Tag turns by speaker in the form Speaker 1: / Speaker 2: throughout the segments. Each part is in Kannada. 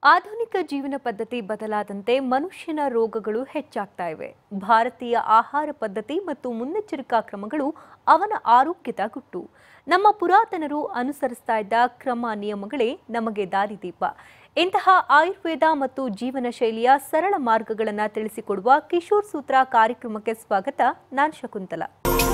Speaker 1: ಆಧುನಿಕ ಜೀವನ ಪದ್ಧತಿ ಬದಲಾದಂತೆ ಮನುಷ್ಯನ ರೋಗಗಳು ಹೆಚ್ಚಾಗ್ತಾ ಇವೆ ಭಾರತೀಯ ಆಹಾರ ಪದ್ಧತಿ ಮತ್ತು ಮುನ್ನೆಚ್ಚರಿಕಾ ಕ್ರಮಗಳು ಅವನ ಆರೋಗ್ಯದ ಗುಟ್ಟು ನಮ್ಮ ಪುರಾತನರು ಅನುಸರಿಸ್ತಾ ಇದ್ದ ಕ್ರಮ ನಿಯಮಗಳೇ ನಮಗೆ ದಾರಿದೀಪ ಇಂತಹ ಆಯುರ್ವೇದ ಮತ್ತು ಜೀವನ ಶೈಲಿಯ ಸರಳ ಮಾರ್ಗಗಳನ್ನು ತಿಳಿಸಿಕೊಡುವ ಕಿಶೋರ್ ಸೂತ್ರ ಕಾರ್ಯಕ್ರಮಕ್ಕೆ ಸ್ವಾಗತ ನಾನು ಶಕುಂತಲಾ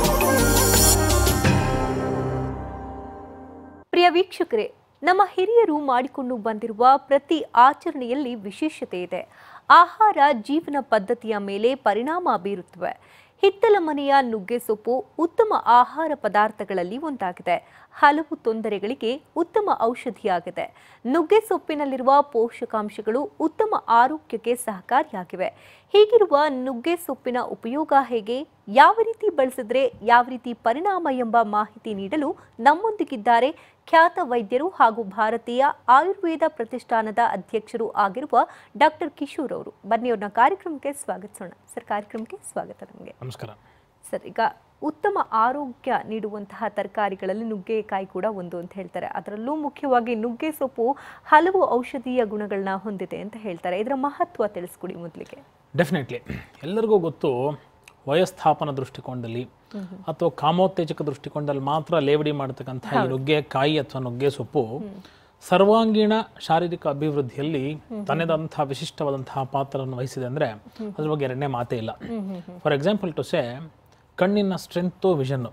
Speaker 1: ಪ್ರಿಯ ವೀಕ್ಷಕರೇ ನಮ್ಮ ಹಿರಿಯರು ಮಾಡಿಕೊಂಡು ಬಂದಿರುವ ಪ್ರತಿ ಆಚರಣೆಯಲ್ಲಿ ವಿಶೇಷತೆ ಇದೆ ಆಹಾರ ಜೀವನ ಪದ್ಧತಿಯ ಮೇಲೆ ಪರಿಣಾಮ ಬೀರುತ್ತವೆ ಹಿತ್ತಲ ಮನೆಯ ನುಗ್ಗೆ ಸೊಪ್ಪು ಉತ್ತಮ ಆಹಾರ ಪದಾರ್ಥಗಳಲ್ಲಿ ಒಂದಾಗಿದೆ ಹಲವು ತೊಂದರೆಗಳಿಗೆ ಉತ್ತಮ ಔಷಧಿಯಾಗಿದೆ ನುಗ್ಗೆ ಸೊಪ್ಪಿನಲ್ಲಿರುವ ಪೋಷಕಾಂಶಗಳು ಉತ್ತಮ ಆರೋಗ್ಯಕ್ಕೆ ಸಹಕಾರಿಯಾಗಿವೆ ಹೀಗಿರುವ ನುಗ್ಗೆ ಸೊಪ್ಪಿನ ಉಪಯೋಗ ಹೇಗೆ ಯಾವ ರೀತಿ ಬಳಸಿದ್ರೆ ಯಾವ ರೀತಿ ಪರಿಣಾಮ ಎಂಬ ಮಾಹಿತಿ ನೀಡಲು ನಮ್ಮೊಂದಿಗಿದ್ದಾರೆ ಖ್ಯಾತ ವೈದ್ಯರು ಹಾಗೂ ಭಾರತೀಯ ಆಯುರ್ವೇದ ಪ್ರತಿಷ್ಠಾನದ ಅಧ್ಯಕ್ಷರು ಆಗಿರುವ ಡಾಕ್ಟರ್ ಕಿಶೋರ್ ಅವರು ಬನ್ನಿ ಅವ್ರನ್ನ ಕಾರ್ಯಕ್ರಮಕ್ಕೆ ಸ್ವಾಗತಿಸೋಣ ಸರ್ ಕಾರ್ಯಕ್ರಮಕ್ಕೆ ಸ್ವಾಗತ ನಮಗೆ
Speaker 2: ನಮಸ್ಕಾರ
Speaker 1: ಸರ್ ಈಗ ಉತ್ತಮ ಆರೋಗ್ಯ ನೀಡುವಂತಹ ತರಕಾರಿಗಳಲ್ಲಿ ನುಗ್ಗೆಕಾಯಿ ಕೂಡ ಒಂದು ಅಂತ ಹೇಳ್ತಾರೆ ಅದರಲ್ಲೂ ಮುಖ್ಯವಾಗಿ ನುಗ್ಗೆ ಸೊಪ್ಪು ಹಲವು ಔಷಧೀಯ ಗುಣಗಳನ್ನ ಹೊಂದಿದೆ ಅಂತ ಹೇಳ್ತಾರೆ ಇದರ ಮಹತ್ವ ತಿಳಿಸ್ಕೊಡಿ ಮೊದಲಿಗೆ
Speaker 2: ಡೆಫಿನೆಟ್ಲಿ ಎಲ್ಲರಿಗೂ ಗೊತ್ತು ವಯಸ್ಥಾಪನ ದೃಷ್ಟಿಕೋನದಲ್ಲಿ ಅಥವಾ ಕಾಮೋತ್ತೇಜಕ ದೃಷ್ಟಿಕೋನದಲ್ಲಿ ಮಾತ್ರ ಲೇವಡಿ ಮಾಡತಕ್ಕಂಥ ಈ ನುಗ್ಗೆಕಾಯಿ ಅಥವಾ ನುಗ್ಗೆ ಸೊಪ್ಪು ಸರ್ವಾಂಗೀಣ ಶಾರೀರಿಕ ಅಭಿವೃದ್ಧಿಯಲ್ಲಿ ತನ್ನದಂತಹ ವಿಶಿಷ್ಟವಾದಂತಹ ಪಾತ್ರವನ್ನು ವಹಿಸಿದೆ ಅಂದರೆ ಅದ್ರ ಬಗ್ಗೆ ಎರಡನೇ ಮಾತೇ ಇಲ್ಲ ಫಾರ್ ಎಕ್ಸಾಂಪಲ್ ಟು ಸೇ ಕಣ್ಣಿನ ಸ್ಟ್ರೆಂತು ವಿಷನ್ನು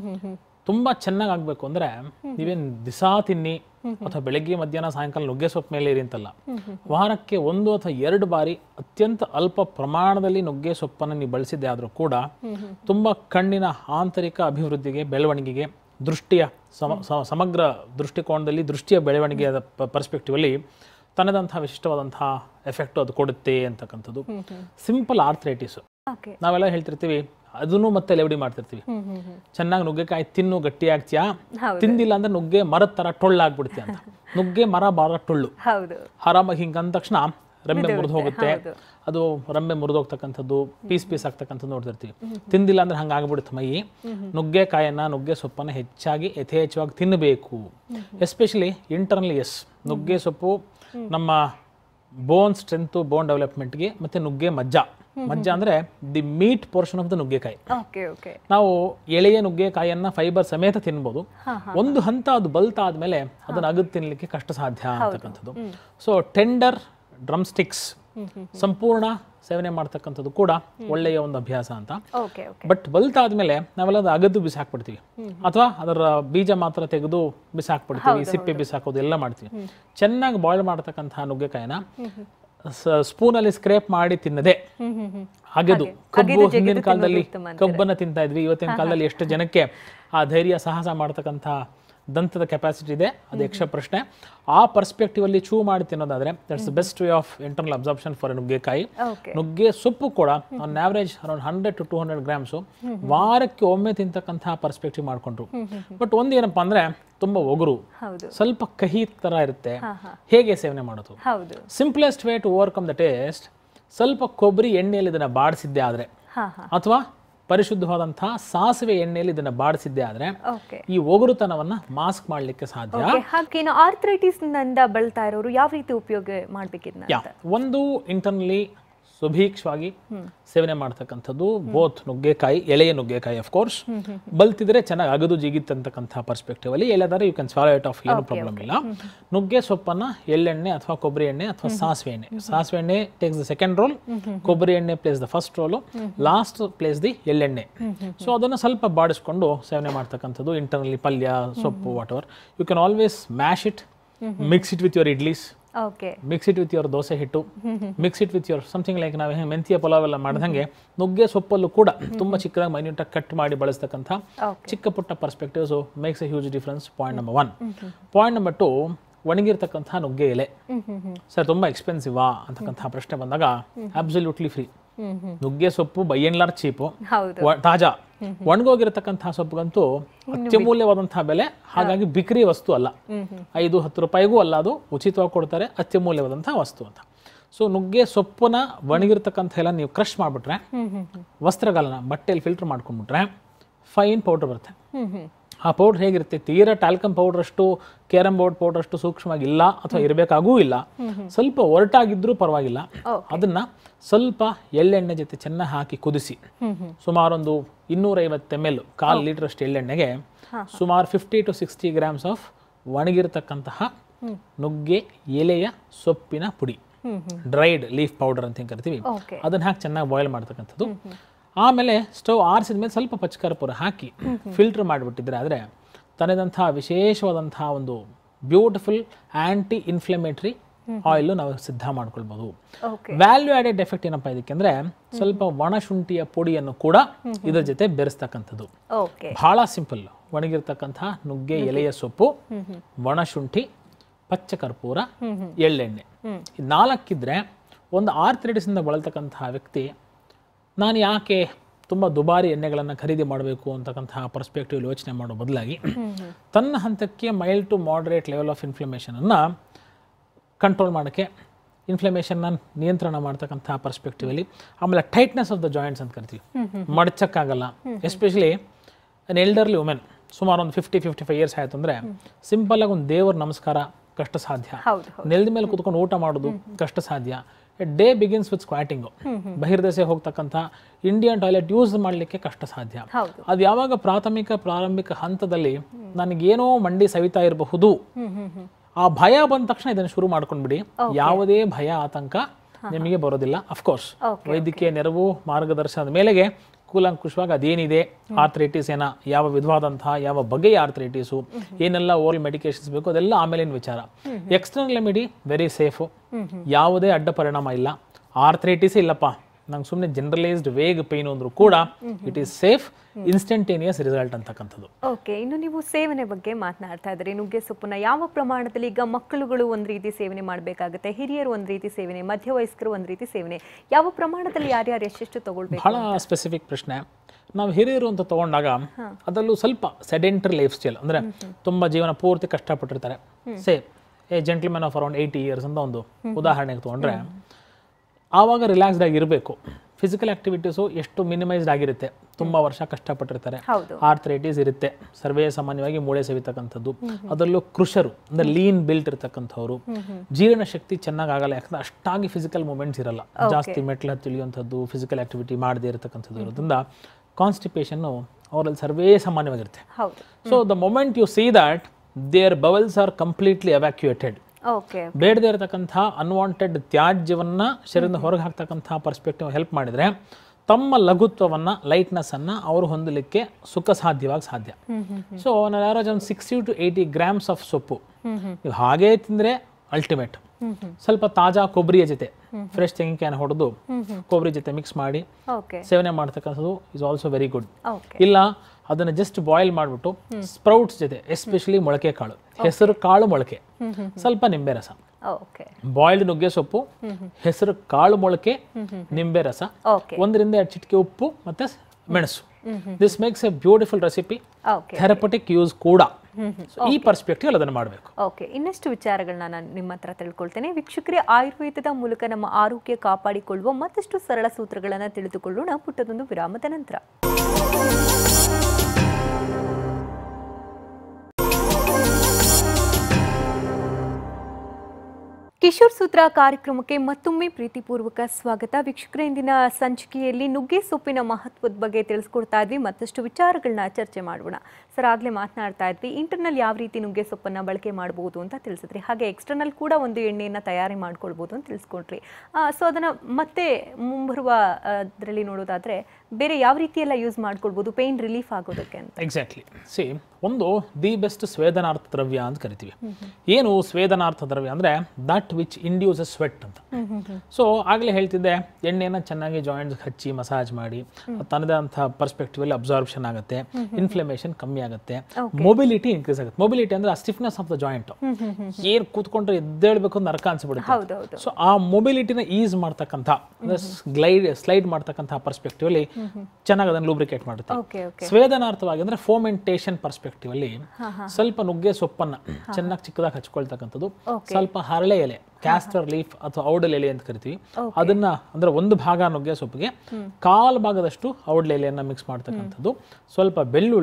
Speaker 2: ತುಂಬ ಚೆನ್ನಾಗಿ ಆಗಬೇಕು ಅಂದರೆ ನೀವೇನು ದಿಸಾ ತಿನ್ನಿ ಅಥವಾ ಬೆಳಗ್ಗೆ ಮಧ್ಯಾಹ್ನ ಸಾಯಂಕಾಲ ನುಗ್ಗೆ ಸೊಪ್ಪು ಮೇಲೆ ಇರಿ ಅಂತಲ್ಲ ವಾರಕ್ಕೆ ಒಂದು ಅಥವಾ ಎರಡು ಬಾರಿ ಅತ್ಯಂತ ಅಲ್ಪ ಪ್ರಮಾಣದಲ್ಲಿ ನುಗ್ಗೆ ಸೊಪ್ಪನ್ನು ನೀವು ಬಳಸಿದ್ದೆ ಆದರೂ ಕೂಡ ತುಂಬ ಕಣ್ಣಿನ ಆಂತರಿಕ ಅಭಿವೃದ್ಧಿಗೆ ಬೆಳವಣಿಗೆಗೆ ದೃಷ್ಟಿಯ ಸಮ ಸ- ಸಮಗ್ರ ದೃಷ್ಟಿಕೋನದಲ್ಲಿ ದೃಷ್ಟಿಯ ಬೆಳವಣಿಗೆಯ ಪರ್ಸ್ಪೆಕ್ಟಿವಲ್ಲಿ ತನ್ನದಂತಹ ವಿಶಿಷ್ಟವಾದಂತಹ ಎಫೆಕ್ಟು ಅದು ಕೊಡುತ್ತೆ ಅಂತಕ್ಕಂಥದ್ದು ಸಿಂಪಲ್ ಆರ್ಥ್ರೈಟಿಸು
Speaker 1: ಓಕೆ
Speaker 2: ನಾವೆಲ್ಲ ಹೇಳ್ತಿರ್ತೀವಿ ಅದನ್ನು ಮತ್ತೆ ಲೆವಡಿ ಮಾಡ್ತಿರ್ತೀವಿ ಚೆನ್ನಾಗಿ ನುಗ್ಗೆಕಾಯಿ ತಿನ್ನು ಗಟ್ಟಿ ಆಗ್ತೀಯಾ
Speaker 1: ಹೌದು.
Speaker 2: ತಿಂದಿಲ್ಲ ಅಂದ್ರೆ ನುಗ್ಗೆ ಮರದ ತರ ಟೊಳ್ಳಾಗ್ಬಿಡ್ತೀಯ ಅಂತ ನುಗ್ಗೆ ಮರ ಬಾರ ಟೊಳ್ಳು
Speaker 1: ಹೌದು
Speaker 2: ಆರಾಮಾಗಿ ಹಿಂಗೆ ಅಂದ ತಕ್ಷಣ ರೆಂಬೆ ಮುರಿದು ಹೋಗುತ್ತೆ ಅದು ರೆಂಬೆ ಮುರಿದೋಗ್ತಕ್ಕಂಥದ್ದು ಪೀಸ್ ಪೀಸ್ ಆಗ್ತಕ್ಕಂಥದ್ದು ನೋಡ್ತಿರ್ತೀವಿ ತಿಂದಿಲ್ಲ ಅಂದ್ರೆ ಹಂಗೆ ಆಗ್ಬಿಡುತ್ತೆ ಮೈ ನುಗ್ಗೆಕಾಯನ್ನ ನುಗ್ಗೆ ಸೊಪ್ಪನ್ನು ಹೆಚ್ಚಾಗಿ ಯಥೇಚ್ಛವಾಗಿ ತಿನ್ನಬೇಕು ಎಸ್ಪೆಷಲಿ ಇಂಟರ್ನಲಿ ಎಸ್ ನುಗ್ಗೆ ಸೊಪ್ಪು ನಮ್ಮ ಬೋನ್ ಸ್ಟ್ರೆಂತು ಬೋನ್ ಡೆವಲಪ್ಮೆಂಟ್ಗೆ ಮತ್ತೆ ನುಗ್ಗೆ ಮಜ್ಜ ಮಜ್ಜ ಅಂದ್ರೆ the meat portion of the ನುಗ್ಗೆಕಾಯಿ
Speaker 1: ಓಕೆ ಓಕೆ
Speaker 2: ನಾವು ಎಳೆಯ ನುಗ್ಗೆಕಾಯನ್ನ ಫೈಬರ್ ಸಮೇತ ತಿನ್ಬೋದು ಒಂದು ಹಂತ ಅದು ಬಲ್ತಾದ್ಮೇಲೆ ಅದನ್ನ ಅಗದು ತಿನ್ಲಿಕ್ಕೆ ಕಷ್ಟ ಸಾಧ್ಯ ಅಂತಕ್ಕಂಥದ್ದು ಸೊ ಟೆಂಡರ್ ಡ್ರಮ್ ಸ್ಟಿಕ್ಸ್ ಸಂಪೂರ್ಣ ಸೇವನೆ ಮಾಡ್ತಕ್ಕಂಥದ್ದು ಕೂಡ ಒಳ್ಳೆಯ ಒಂದು ಅಭ್ಯಾಸ ಅಂತ
Speaker 1: ಓಕೆ ಓಕೆ
Speaker 2: ಬಟ್ ಬಲ್ತಾದ್ಮೇಲೆ ನಾವೆಲ್ಲ ಅದು ಅಗದು ಬಿಸಾಕ್ಬಿಡ್ತೀವಿ ಅಥವಾ ಅದರ ಬೀಜ ಮಾತ್ರ ತೆಗೆದು ಬಿಸಾಕ್ಬಿಡ್ತೀವಿ ಸಿಪ್ಪೆ ಬಿಸಾಕೋದು ಎಲ್ಲ ಮಾಡ್ತೀವಿ ಚೆನ್ನಾಗಿ ಬಾಯ್ಲ್ ಮಾಡ್ತಕ್ಕಂತಹ ನುಗ್ಗೆಕಾಯಿನ ಸ್ಪೂನಲ್ಲಿ ಸ್ಕ್ರೇಪ್ ಮಾಡಿ ತಿನ್ನದೆ ಅಗೆದು ಕಬ್ಬು ಹಿಂದಿನ ಕಾಲದಲ್ಲಿ ಕಬ್ಬನ್ನ ತಿಂತಾ ಇದ್ವಿ ಇವತ್ತಿನ ಕಾಲದಲ್ಲಿ ಎಷ್ಟು ಜನಕ್ಕೆ ಆ ಧೈರ್ಯ ಸಾಹಸ ಮಾಡ್ತಕ್ಕಂಥ ದಂತದ ಕೆಪಾಸಿಟಿ ಇದೆ ಅದು ಯಕ್ಷ ಪ್ರಶ್ನೆ ಆ ಪರ್ಸ್ಪೆಕ್ಟಿವ್ ಅಲ್ಲಿ ಚೂ ಮಾಡಿ ತಿನ್ನೋದಾದ್ರೆ that's best way of internal absorption for ನುಗ್ಗೆಕಾಯಿ
Speaker 1: ಓಕೆ
Speaker 2: ನುಗ್ಗೆ ಸೊಪ್ಪು ಕೂಡ on average around hundred to two hundred grams ವಾರಕ್ಕೆ ಒಮ್ಮೆ ತಿಂತಕ್ಕಂತಹ ಪರ್ಸ್ಪೆಕ್ಟಿವ್ ಮಾಡ್ಕೊಂಡ್ರು ಬಟ್ ಒಂದು ಏನಪ್ಪಾ ಅಂದ್ರೆ ತುಂಬಾ ಒಗರು
Speaker 1: ಹೌದು
Speaker 2: ಸ್ವಲ್ಪ ಕಹಿ ತರ ಇರುತ್ತೆ ಹೇಗೆ ಸೇವನೆ ಮಾಡೋದು
Speaker 1: ಹೌದು
Speaker 2: simplest way to overcome the taste ಸ್ವಲ್ಪ ಕೊಬ್ಬರಿ ಎಣ್ಣೆಯಲ್ಲಿ ಇದನ್ನ ಬಾಡಿಸಿದ್ದೆ ಆದ್ರೆ
Speaker 1: ಹಾ ಹಾ
Speaker 2: ಅಥವಾ ಪರಿಶುದ್ಧವಾದಂತಹ ಸಾಸಿವೆ ಎಣ್ಣೆಯಲ್ಲಿ ಇದನ್ನ ಬಾಡಿಸಿದ್ದೆ ಆದ್ರೆ
Speaker 1: ಓಕೆ
Speaker 2: ಈ ಒಗರುತನವನ್ನ ಮಾಸ್ಕ್ ಮಾಡ್ಲಿಕ್ಕೆ ಸಾಧ್ಯ
Speaker 1: ಓಕೆ ಹಾಗೇನು ಆರ್ಥ್ರೈಟಿಸ್ ನಿಂದ ಬಳಲ್ತಾ ಇರೋರು ಯಾವ ರೀತಿ ಉಪಯೋಗ ಮಾಡ್ಬೇಕಿದ್ನ
Speaker 2: ಯಾ ಒಂದು ಇಂಟರ್ನಲಿ ಸುಭೀಕ್ಷವಾಗಿ ಸೇವನೆ ಮಾಡ್ತಕ್ಕಂಥದ್ದು ಬೋತ್ ನುಗ್ಗೆಕಾಯಿ ಎಳೆಯ ನುಗ್ಗೆಕಾಯಿ ಆಫ್ ಕೋರ್ಸ್ ಬಲ್ತಿದ್ರೆ ಚೆನ್ನಾಗಿ ಅಗದು ಜಿಗಿತ್ತಂತಕ್ಕಂಥ ಪರ್ಸ್ಪೆಕ್ಟಿವ್ ಅಲ್ಲಿ ಎಳೆದರೆ you can swallow it off ಏನು ಪ್ರಾಬ್ಲಮ್ ಇಲ್ಲ ನುಗ್ಗೆ ಸೊಪ್ಪನ್ನ ಎಳ್ಳೆಣ್ಣೆ ಅಥವಾ ಕೊಬ್ಬರಿ ಎಣ್ಣೆ ಅಥವಾ ಸಾಸಿವೆ ಎಣ್ಣೆ ಸಾಸಿವೆ ಎಣ್ಣೆ ಟೇಕ್ಸ್ ದ ಸೆಕೆಂಡ್ ರೋಲ್ ಕೊಬ್ಬರಿ ಎಣ್ಣೆ place the first role last place the ಎಳ್ಳೆಣ್ಣೆ ಸೊ ಅದನ್ನು ಸ್ವಲ್ಪ ಬಾಡಿಸ್ಕೊಂಡು ಸೇವನೆ ಮಾಡ್ತಕ್ಕಂಥದ್ದು ಇಂಟರ್ನಲಿ ಪಲ್ಯ ಸೊಪ್ಪು whatever you can always mash it mix it with your idlis
Speaker 1: okay
Speaker 2: mix it with your dosa ಹಿಟ್ಟು mix it with your something like ನಾವು ಹೆಂಗೆ ಮೆಂತ್ಯ ಪಲಾವ್ ಎಲ್ಲ ಮಾಡ್ದಂಗೆ ನುಗ್ಗೆ ಸೊಪ್ಪಲ್ಲೂ ಕೂಡ ತುಂಬ ಚಿಕ್ಕದಾಗಿ ಮೈನ್ಯೂಟಾಗಿ ಕಟ್ ಮಾಡಿ ಬಳಸ್ತಕ್ಕಂಥ
Speaker 1: ಓಕೆ
Speaker 2: ಚಿಕ್ಕ ಪುಟ್ಟ perspectives makes a huge difference point number one point number two ಒಣಗಿರ್ತಕ್ಕಂಥ ನುಗ್ಗೆ ಎಲೆ
Speaker 1: ಹ್ಮ್ ಹ್ಮ್ ಹ್ಮ್
Speaker 2: ಸರ್ ತುಂಬ ಎಕ್ಸ್ಪೆನ್ಸಿವಾ ಅಂತಕ್ಕಂಥ ಪ್ರಶ್ನೆ ಬಂದಾಗ ಅಬ್ಸಲ್ಯೂಟ್ಲಿ ಫ್ರೀ
Speaker 1: ಹ್ಮ್ ಹ್ಮ್
Speaker 2: ನುಗ್ಗೆ ಸೊಪ್ಪು ಬೈ ಆ್ಯಂಡ್ ಲಾರ್ಜ್ ಚೀಪು
Speaker 1: ಹೌದು
Speaker 2: ವ- ತಾಜಾ ಒಣಗೋಗಿರತಕ್ಕಂತಹ ಸೊಪ್ಪಿಗಂತೂ ಅತ್ಯಮೂಲ್ಯವಾದಂತಹ ಬೆಲೆ ಹಾಗಾಗಿ ಬಿಕ್ರಿ ವಸ್ತು ಅಲ್ಲ ಐದು ಹತ್ತು ರೂಪಾಯಿಗೂ ಅಲ್ಲ ಅದು ಉಚಿತವಾಗಿ ಕೊಡ್ತಾರೆ ಅತ್ಯಮೂಲ್ಯವಾದಂತಹ ವಸ್ತು ಅಂತ ಸೊ ನುಗ್ಗೆ ಸೊಪ್ಪನ್ನ ಒಣಗಿರ್ತಕ್ಕಂಥ ಎಲ್ಲ ನೀವು ಕ್ರಶ್ ಮಾಡಿಬಿಟ್ರೆ
Speaker 1: ಹ್ಮ್ ಹ್ಮ್ ಹ್ಮ್
Speaker 2: ವಸ್ತ್ರಗಾಲನ ಬಟ್ಟೆಯಲ್ಲಿ ಫಿಲ್ಟರ್ ಮಾಡ್ಕೊಂಡ್ಬಿಟ್ರೆ ಫೈನ್ ಪೌಡರ್ ಬರುತ್ತೆ
Speaker 1: ಹ್ಮ್ ಹ್ಮ್
Speaker 2: ಆ ಪೌಡ್ರ್ ಹೇಗಿರುತ್ತೆ ತೀರಾ ಟ್ಯಾಲ್ಕಮ್ ಪೌಡರ್ ಅಷ್ಟು ಕೇರಮ್ ಬೋರ್ಡ್ ಪೌಡರ್ ಅಷ್ಟು ಸೂಕ್ಷ್ಮವಾಗಿ ಇಲ್ಲ ಅಥವಾ ಇರಬೇಕಾಗೂ ಇಲ್ಲ ಸ್ವಲ್ಪ ಒರಟಾಗಿದ್ರೂ ಪರವಾಗಿಲ್ಲ ಅದನ್ನ ಸ್ವಲ್ಪ ಎಳ್ಳೆಣ್ಣೆ ಜೊತೆ ಚೆನ್ನಾಗಿ ಹಾಕಿ ಕುದಿಸಿ ಸುಮಾರೊಂದು ಇನ್ನೂರೈವತ್ತು ಎಮ್ ಎಲ್ ಕಾಲು ಲೀಟರ್ ಅಷ್ಟು ಎಳ್ಳೆಣ್ಣೆಗೆ ಸುಮಾರು fifty to sixty grams of ಒಣಗಿರತಕ್ಕಂತಹ ನುಗ್ಗೆ ಎಲೆಯ ಸೊಪ್ಪಿನ ಪುಡಿ ಡ್ರೈಡ್ ಲೀಫ್ ಪೌಡರ್ ಅಂತ ಹೆಂಗ್ ಕರಿತೀವಿ
Speaker 1: ಓಕೆ
Speaker 2: ಅದನ್ನ ಹಾಕಿ ಚೆನ್ನಾಗಿ ಬಾಯ್ಲ್ ಮಾಡ್ತಕ್ಕಂಥದ್ದು ಆಮೇಲೆ ಸ್ಟವ್ ಆರಿಸಿದ ಮೇಲೆ ಸ್ವಲ್ಪ ಪಚ್ಕರ್ಪುರ ಹಾಕಿ ಫಿಲ್ಟರ್ ಮಾಡಿಬಿಟ್ಟಿದ್ರೆ ಆದರೆ ತನ್ನದಂತಹ ವಿಶೇಷವಾದಂತಹ ಒಂದು ಬ್ಯೂಟಿಫುಲ್ ಆಂಟಿ ಇನ್ಫ್ಲಮೇಟರಿ ಆಯಿಲ್ ನಾವು ಸಿದ್ಧ ಮಾಡ್ಕೊಳ್ಬೋದು
Speaker 1: ಓಕೆ
Speaker 2: ವ್ಯಾಲ್ಯೂ ಆಡೆಡ್ ಎಫೆಕ್ಟ್ ಏನಪ್ಪ ಇದಕ್ಕೆ ಅಂದ್ರೆ ಸ್ವಲ್ಪ ಒಣಶುಂಠಿಯ ಪುಡಿಯನ್ನು ಕೂಡ ಇದ್ರ ಜೊತೆ ಬೆರೆಸ್ತಕ್ಕಂಥದ್ದು
Speaker 1: ಓಕೆ
Speaker 2: ಬಹಳ ಸಿಂಪಲ್ ಒಣಗಿರ್ತಕ್ಕಂತಹ ನುಗ್ಗೆ ಎಲೆಯ ಸೊಪ್ಪು ಒಣಶುಂಠಿ ಪಚ್ಚ ಕರ್ಪೂರ ಎಳ್ಳೆಣ್ಣೆ ಇದು ನಾಲ್ಕಿದ್ರೆ ಒಂದು ಆರ್ಥ್ರೈಟಿಸಿಂದ ಬಳಲ್ತಕ್ಕಂತಹ ವ್ಯಕ್ತಿ ನಾನು ಯಾಕೆ ತುಂಬ ದುಬಾರಿ ಎಣ್ಣೆಗಳನ್ನು ಖರೀದಿ ಮಾಡಬೇಕು ಅಂತಕ್ಕಂತಹ ಪರ್ಸ್ಪೆಕ್ಟಿವ್ ಯೋಚನೆ ಮಾಡೋ ಬದಲಾಗಿ ತನ್ನ ಹಂತಕ್ಕೆ mild to moderate level of ಇನ್ಫ್ಲಮೇಷನನ್ನು ಕಂಟ್ರೋಲ್ ಮಾಡೋಕ್ಕೆ ಇನ್ಫ್ಲಮೇಷನ್ನ ನಿಯಂತ್ರಣ ಮಾಡ್ತಕ್ಕಂಥ ಪರ್ಸ್ಪೆಕ್ಟಿವಲ್ಲಿ ಆಮೇಲೆ ಟೈಟ್ನೆಸ್ ಆಫ್ ದ ಜಾಯಿಂಟ್ಸ್ ಅಂತ ಕರಿತೀವಿ ಮಡಚಕ್ಕಾಗಲ್ಲ ಎಸ್ಪೆಷಲಿ ಅನ್ ಎಲ್ಡರ್ಲಿ ವುಮೆನ್ ಸುಮಾರು ಒಂದು ಫಿಫ್ಟಿ ಫಿಫ್ಟಿ ಫೈವ್ ಇಯರ್ಸ್ ಆಯ್ತು ಅಂದರೆ ಸಿಂಪಲಾಗಿ ಒಂದು ದೇವ್ರ ನಮಸ್ಕಾರ ಕಷ್ಟ ಸಾಧ್ಯ
Speaker 1: ಹೌದು ಹೌದು
Speaker 2: ನೆಲದ ಮೇಲೆ ಕುತ್ಕೊಂಡು ಊಟ ಮಾಡೋದು ಕಷ್ಟ ಸಾಧ್ಯ ಡೇ ಬಿಗಿನ್ಸ್ ವಿತ್ ಸ್ಕ್ವಾಟಿಂಗು ಬಹಿರ್ದೆಸೆ ಹೋಗ್ತಕ್ಕಂಥ ಇಂಡಿಯನ್ ಟಾಯ್ಲೆಟ್ ಯೂಸ್ ಮಾಡಲಿಕ್ಕೆ ಕಷ್ಟ ಸಾಧ್ಯ
Speaker 1: ಹೌದು
Speaker 2: ಅದು ಯಾವಾಗ ಪ್ರಾಥಮಿಕ ಪ್ರಾರಂಭಿಕ ಹಂತದಲ್ಲಿ ನನಗೇನೋ ಮಂಡಿ ಸವಿತಾ ಇರಬಹುದು
Speaker 1: ಹ್ಮ್ ಹ್ಮ್ ಹ್ಮ್
Speaker 2: ಆ ಭಯ ಬಂದ ತಕ್ಷಣ ಇದನ್ನು ಶುರು ಮಾಡ್ಕೊಂಡ್ಬಿಡಿ ಯಾವುದೇ ಭಯ ಆತಂಕ ನಿಮಗೆ ಬರೋದಿಲ್ಲ ಅಫ್ಕೋರ್ಸ್
Speaker 1: Okay,
Speaker 2: ವೈದ್ಯಕೀಯ ನೆರವು ಮಾರ್ಗದರ್ಶನದ ಮೇಲೆಗೆ ಕೂಲಂಕುಷವಾಗಿ ಅದೇನಿದೆ ಆರ್ಥ್ರೈಟಿಸ್ ಏನ ಯಾವ ವಿಧವಾದಂತಹ ಯಾವ ಬಗೆಯ ಆರ್ಥ್ರೈಟಿಸು ಏನೆಲ್ಲ ಓರಲ್ ಮೆಡಿಕೇಶನ್ಸ್ ಬೇಕು ಅದೆಲ್ಲ ಆಮೇಲಿನ ವಿಚಾರ ಎಕ್ಸ್ಟರ್ನಲ್ ರೆಮಿಡಿ ವೆರಿ ಸೇಫು ಯಾವುದೇ ಅಡ್ಡ ಪರಿಣಾಮ ಇಲ್ಲ ಆರ್ಥ್ರೈಟಿಸ್ ಇಲ್ಲಪ್ಪ ನಂಗೆ ಸುಮ್ಮನೆ ಜನರಲೈಸ್ಡ್ ವೇಗ್ ಪೇನ್ ಅಂದ್ರೂ ಕೂಡ it is safe instantaneous result ಅಂತಕ್ಕಂಥದ್ದು
Speaker 1: ಓಕೆ ಇನ್ನು ನೀವು ಸೇವನೆ ಬಗ್ಗೆ ಮಾತನಾಡ್ತಾ ಇದ್ರಿ ನುಗ್ಗೆ ಸೊಪ್ಪನ್ನ ಯಾವ ಪ್ರಮಾಣದಲ್ಲಿ ಈಗ ಮಕ್ಕಳುಗಳು ಒಂದು ರೀತಿ ಸೇವನೆ ಮಾಡಬೇಕಾಗುತ್ತೆ ಹಿರಿಯರು ಒಂದು ರೀತಿ ಸೇವನೆ ಮಧ್ಯವಯಸ್ಕರು ಒಂದು ರೀತಿ ಸೇವನೆ ಯಾವ ಪ್ರಮಾಣದಲ್ಲಿ ಯಾರ್ಯಾರು ಎಷ್ಟೆಷ್ಟು ತಗೊಳ್ಬೇಕು
Speaker 2: ಬಹಳ ಸ್ಪೆಸಿಫಿಕ್ ಪ್ರಶ್ನೆ ನಾವು ಹಿರಿಯರು ಅಂತ ತಗೊಂಡಾಗ ಅದರಲ್ಲೂ ಸ್ವಲ್ಪ ಸೆಡೆಂಟ್ರಿ ಲೈಫ್ ಸ್ಟೈಲ್ ಅಂದರೆ ತುಂಬ ಜೀವನ ಪೂರ್ತಿ ಕಷ್ಟಪಟ್ಟಿರ್ತಾರೆ say a gentlemen of around eighty years ಅಂತ ಒಂದು ಉದಾಹರಣೆಗೆ ತೊಗೊಂಡ್ರೆ ಆವಾಗ ರಿಲ್ಯಾಕ್ಸ್ಡ್ ಆಗಿರಬೇಕು ಫಿಸಿಕಲ್ ಆಕ್ಟಿವಿಟೀಸು ಎಷ್ಟು ಮಿನಿಮೈಸ್ಡ್ ಆಗಿರುತ್ತೆ ತುಂಬ ವರ್ಷ ಕಷ್ಟಪಟ್ಟಿರ್ತಾರೆ
Speaker 1: ಹೌದು
Speaker 2: ಆರ್ಥ್ರೈಟಿಸ್ ಇರುತ್ತೆ ಸರ್ವೇ ಸಾಮಾನ್ಯವಾಗಿ ಮೂಳೆ ಸವಿತಕ್ಕಂಥದ್ದು ಅದರಲ್ಲೂ ಕೃಷರು ಅಂದ್ರೆ ಲೀನ್ ಬಿಲ್ಟ್ ಇರ್ತಕ್ಕಂಥವ್ರು ಜೀರ್ಣ ಶಕ್ತಿ ಚೆನ್ನಾಗಿ ಆಗಲ್ಲ ಯಾಕಂದ್ರೆ ಅಷ್ಟಾಗಿ ಫಿಸಿಕಲ್ ಮೂಮೆಂಟ್ಸ್ ಇರಲ್ಲ ಜಾಸ್ತಿ ಮೆಟ್ಲ ತಿಳಿಯುವಂಥದ್ದು ಫಿಸಿಕಲ್ ಆಕ್ಟಿವಿಟಿ ಮಾಡದೇ ಇರತಕ್ಕಂಥದ್ದು ಇರೋದ್ರಿಂದ ಕಾನ್ಸ್ಟಿಪೇಷನ್ನು ಅವರಲ್ಲಿ ಸರ್ವೇ ಸಾಮಾನ್ಯವಾಗಿರುತ್ತೆ
Speaker 1: ಹೌದು
Speaker 2: so the moment you see that their bowels are completely evacuated
Speaker 1: okay
Speaker 2: ಬೇಡದೇ ಇರತಕ್ಕಂಥ ಅನ್ವಾಂಟೆಡ್ ತ್ಯಾಜ್ಯವನ್ನ ಶರೀರದಿಂದ ಹೊರಗೆ ಹಾಕ್ತಕ್ಕಂಥ ಪರ್ಸ್ಪೆಕ್ಟಿವ್ ಹೆಲ್ಪ್ ಮಾಡಿದ್ರೆ ತಮ್ಮ ಲಘುತ್ವವನ್ನ ಲೈಟ್ನೆಸ್ ಅನ್ನ ಅವರು ಹೊಂದಲಿಕ್ಕೆ ಸುಖ ಸಾಧ್ಯವಾಗಿ ಸಾಧ್ಯ ಸೊ ನಾನು ಯಾರೋ ಒಂದು sixty to eighty grams of ಸೊಪ್ಪು ನೀವು ಹಾಗೇ ತಿಂದ್ರೆ ಅಲ್ಟಿಮೇಟ್ ಸ್ವಲ್ಪ ತಾಜಾ ಕೊಬ್ಬರಿಯ ಜೊತೆ ಫ್ರೆಶ್ ತೆಂಗಿನಕಾಯಿನ ಹೊಡೆದು ಕೊಬ್ಬರಿ ಜೊತೆ ಮಿಕ್ಸ್ ಮಾಡಿ
Speaker 1: ಓಕೆ
Speaker 2: ಸೇವನೆ ಮಾಡ್ತಕ್ಕಂಥದ್ದು is also very good
Speaker 1: okay
Speaker 2: ಇಲ್ಲ ಅದನ್ನ ಜಸ್ಟ್ ಬಾಯ್ಲ್ ಮಾಡಿಬಿಟ್ಟು ಸ್ಪ್ರೌಟ್ಸ್ ಜೊತೆ ಎಸ್ಪೆಷಲಿ ಮೊಳಕೆ ಕಾಳು ಹೆಸರು ಕಾಳು ಮೊಳಕೆ ಸ್ವಲ್ಪ ನಿಂಬೆ ರಸ
Speaker 1: ಓಕೆ
Speaker 2: ಬಾಯ್ಲ್ಡ್ ನುಗ್ಗೆ ಸೊಪ್ಪು ಹೆಸರು ಕಾಳು ಮೊಳಕೆ ನಿಂಬೆ ರಸ
Speaker 1: ಓಕೆ
Speaker 2: ಒಂದರಿಂದ ಎರಡು ಚಿಟಿಕೆ ಉಪ್ಪು ಮತ್ತೆ ಸ್- ಮೆಣಸು this makes a beautiful recipe
Speaker 1: okay
Speaker 2: therapeutic use ಕೂಡ So, ಈ ಪರ್ಸ್ಪೆಕ್ಟಿವ್ ಅದನ್ನು ಮಾಡಬೇಕು
Speaker 1: ಓಕೆ ಇನ್ನಷ್ಟು ವಿಚಾರಗಳನ್ನ ನಾನು ನಿಮ್ಮ ಹತ್ರ ತಿಳ್ಕೊಳ್ತೇನೆ ವೀಕ್ಷಕರೇ ಆಯುರ್ವೇದದ ಮೂಲಕ ನಮ್ಮ ಆರೋಗ್ಯ ಕಾಪಾಡಿಕೊಳ್ಳುವ ಮತ್ತಷ್ಟು ಸರಳ ಸೂತ್ರಗಳನ್ನು ತಿಳಿದುಕೊಳ್ಳೋಣ ಪುಟ್ಟದೊಂದು ವಿರಾಮದ ನಂತರ ಕಿಶೋರ್ ಸೂತ್ರ ಕಾರ್ಯಕ್ರಮಕ್ಕೆ ಮತ್ತೊಮ್ಮೆ ಪ್ರೀತಿಪೂರ್ವಕ ಸ್ವಾಗತ ವೀಕ್ಷಕರ ಇಂದಿನ ಸಂಚಿಕೆಯಲ್ಲಿ ನುಗ್ಗೆ ಸೊಪ್ಪಿನ ಮಹತ್ವದ ಬಗ್ಗೆ ತಿಳಿಸ್ಕೊಡ್ತಾ ಇದ್ವಿ ಮತ್ತಷ್ಟು ವಿಚಾರಗಳನ್ನ ಚರ್ಚೆ ಮಾಡೋಣ ಸರ್ ಆಗಲೇ ಮಾತನಾಡ್ತಾ ಇದ್ವಿ ಇಂಟರ್ನಲ್ ಯಾವ ರೀತಿ ನುಗ್ಗೆ ಸೊಪ್ಪನ್ನು ಬಳಕೆ ಮಾಡ್ಬೋದು ಅಂತ ತಿಳಿಸಿದ್ರಿ ಹಾಗೆ ಎಕ್ಸ್ಟರ್ನಲ್ ಕೂಡ ಒಂದು ಎಣ್ಣೆಯನ್ನು ತಯಾರಿ ಮಾಡ್ಕೊಳ್ಬೋದು ಅಂತ ತಿಳಿಸ್ಕೊಟ್ರಿ ಸೊ ಅದನ್ನು ಮತ್ತೆ ಮುಂಬರುವ ಅದರಲ್ಲಿ ನೋಡೋದಾದ್ರೆ ಬೇರೆ ಯಾವ ರೀತಿ ಎಲ್ಲ ಯೂಸ್ ಮಾಡ್ಕೊಳ್ಬೋದು ಪೇಯ್ನ್ ರಿಲೀಫ್ ಆಗೋದಕ್ಕೆ ಅಂತ
Speaker 2: ಎಕ್ಸಾಕ್ಟ್ಲಿ ಸಿ ಒಂದು ದಿ ಬೆಸ್ಟ್ ಸ್ವೇದನಾರ್ಥ ದ್ರವ್ಯ ಅಂತ ಕರಿತೀವಿ ಏನು ಸ್ವೇದನಾರ್ಥ ದ್ರವ್ಯ ಅಂದ್ರೆ ದಟ್ ವಿಚ್ ಇಂಡ್ಯೂಸಸ್ ಸ್ವೆಟ್ ಅಂತ ಸೊ ಆಗಲೇ ಹೇಳ್ತಿದ್ದೆ ಎಣ್ಣೆನ ಚೆನ್ನಾಗಿ ಜಾಯಿಂಟ್ಸ್ ಹಚ್ಚಿ ಮಸಾಜ್ ಮಾಡಿ ಅದು ತನ್ನದೇ ಅಂತ ಪರ್ಸ್ಪೆಕ್ಟಿವ್ ಅಲ್ಲಿ ಅಬ್ಸಾರ್ಪ್ಷನ್ ಆಗುತ್ತೆ ಇನ್ಫ್ಲಮೇಷನ್ ಕಮ್ಮಿ ಆಗುತ್ತೆ ಮೊಬಿಲಿಟಿ ಇನ್ಕ್ರೀಸ್ ಆಗುತ್ತೆ ಮೊಬಿಲಿಟಿ ಅಂದ್ರೆ ಆ ಸ್ಟಿಫ್ನೆಸ್ ಆಫ್ ದ ಜಾಯಿಂಟ್ ಏನ್ ಕೂತ್ಕೊಂಡ್ರೆ ಎದ್ದೇಳ್ಬೇಕು ಅಂತ ನರಕ ಅನ್ಸ್ಬಿಡುತ್ತೆ
Speaker 1: ಹೌದೌದು
Speaker 2: ಸೊ ಆ ಮೊಬಿಲಿಟಿನ ಈಸ್ ಮಾಡ್ತಕ್ಕಂಥ ಗ್ಲೈಡ್ ಸ್ಲೈಡ್ ಮಾಡ್ತಕ್ಕಂಥ ಪರ್ಸ್ಪೆಕ್ಟಿವ್ ಅಲ್ಲಿ ಚೆನ್ನಾಗಿ ಅದನ್ನು ಲೂಬ್ರಿಕೇಟ್ ಮಾಡುತ್ತೆ
Speaker 1: ಓಕೆ ಓಕೆ
Speaker 2: ಸ್ವೇದನಾರ್ಥವಾಗಿ ಅಂದ್ರೆ ಫೋಮೆಂಟೇಷನ್ ಪರ್ಸ್ಪೆಕ್ಟಿವ್ ಅಲ್ಲಿ ಸ್ವಲ್ಪ ನುಗ್ಗೆ ಸೊಪ್ಪನ್ನ ಚೆನ್ನಾಗಿ ಚಿಕ್ಕದಾಗಿ ಹಚ್ಕೊಳ್ತಕ್ಕಂಥದ್ದು ಸ್ವಲ್ಪ ಹರಳೆ ಎಲೆ ಕ್ಯಾಸ್ಟರ್ ಲೀಫ್ ಅಥವಾ ಔಡಲ್ ಎಲೆ ಅಂತ ಕರಿತೀವಿ ಅದನ್ನ ಅಂದ್ರೆ ಒಂದು ಭಾಗ ನುಗ್ಗೆ ಸೊಪ್ಪಿಗೆ ಕಾಲು ಭಾಗದಷ್ಟು ಔಡಲ್ ಎಲೆಯನ್ನ ಮಿಕ್ಸ್ ಮಾಡ್ತಕ್ಕಂಥದ್ದು ಸ್ವಲ್ಪ ಬೆಳ್ಳುಳ್ಳಿ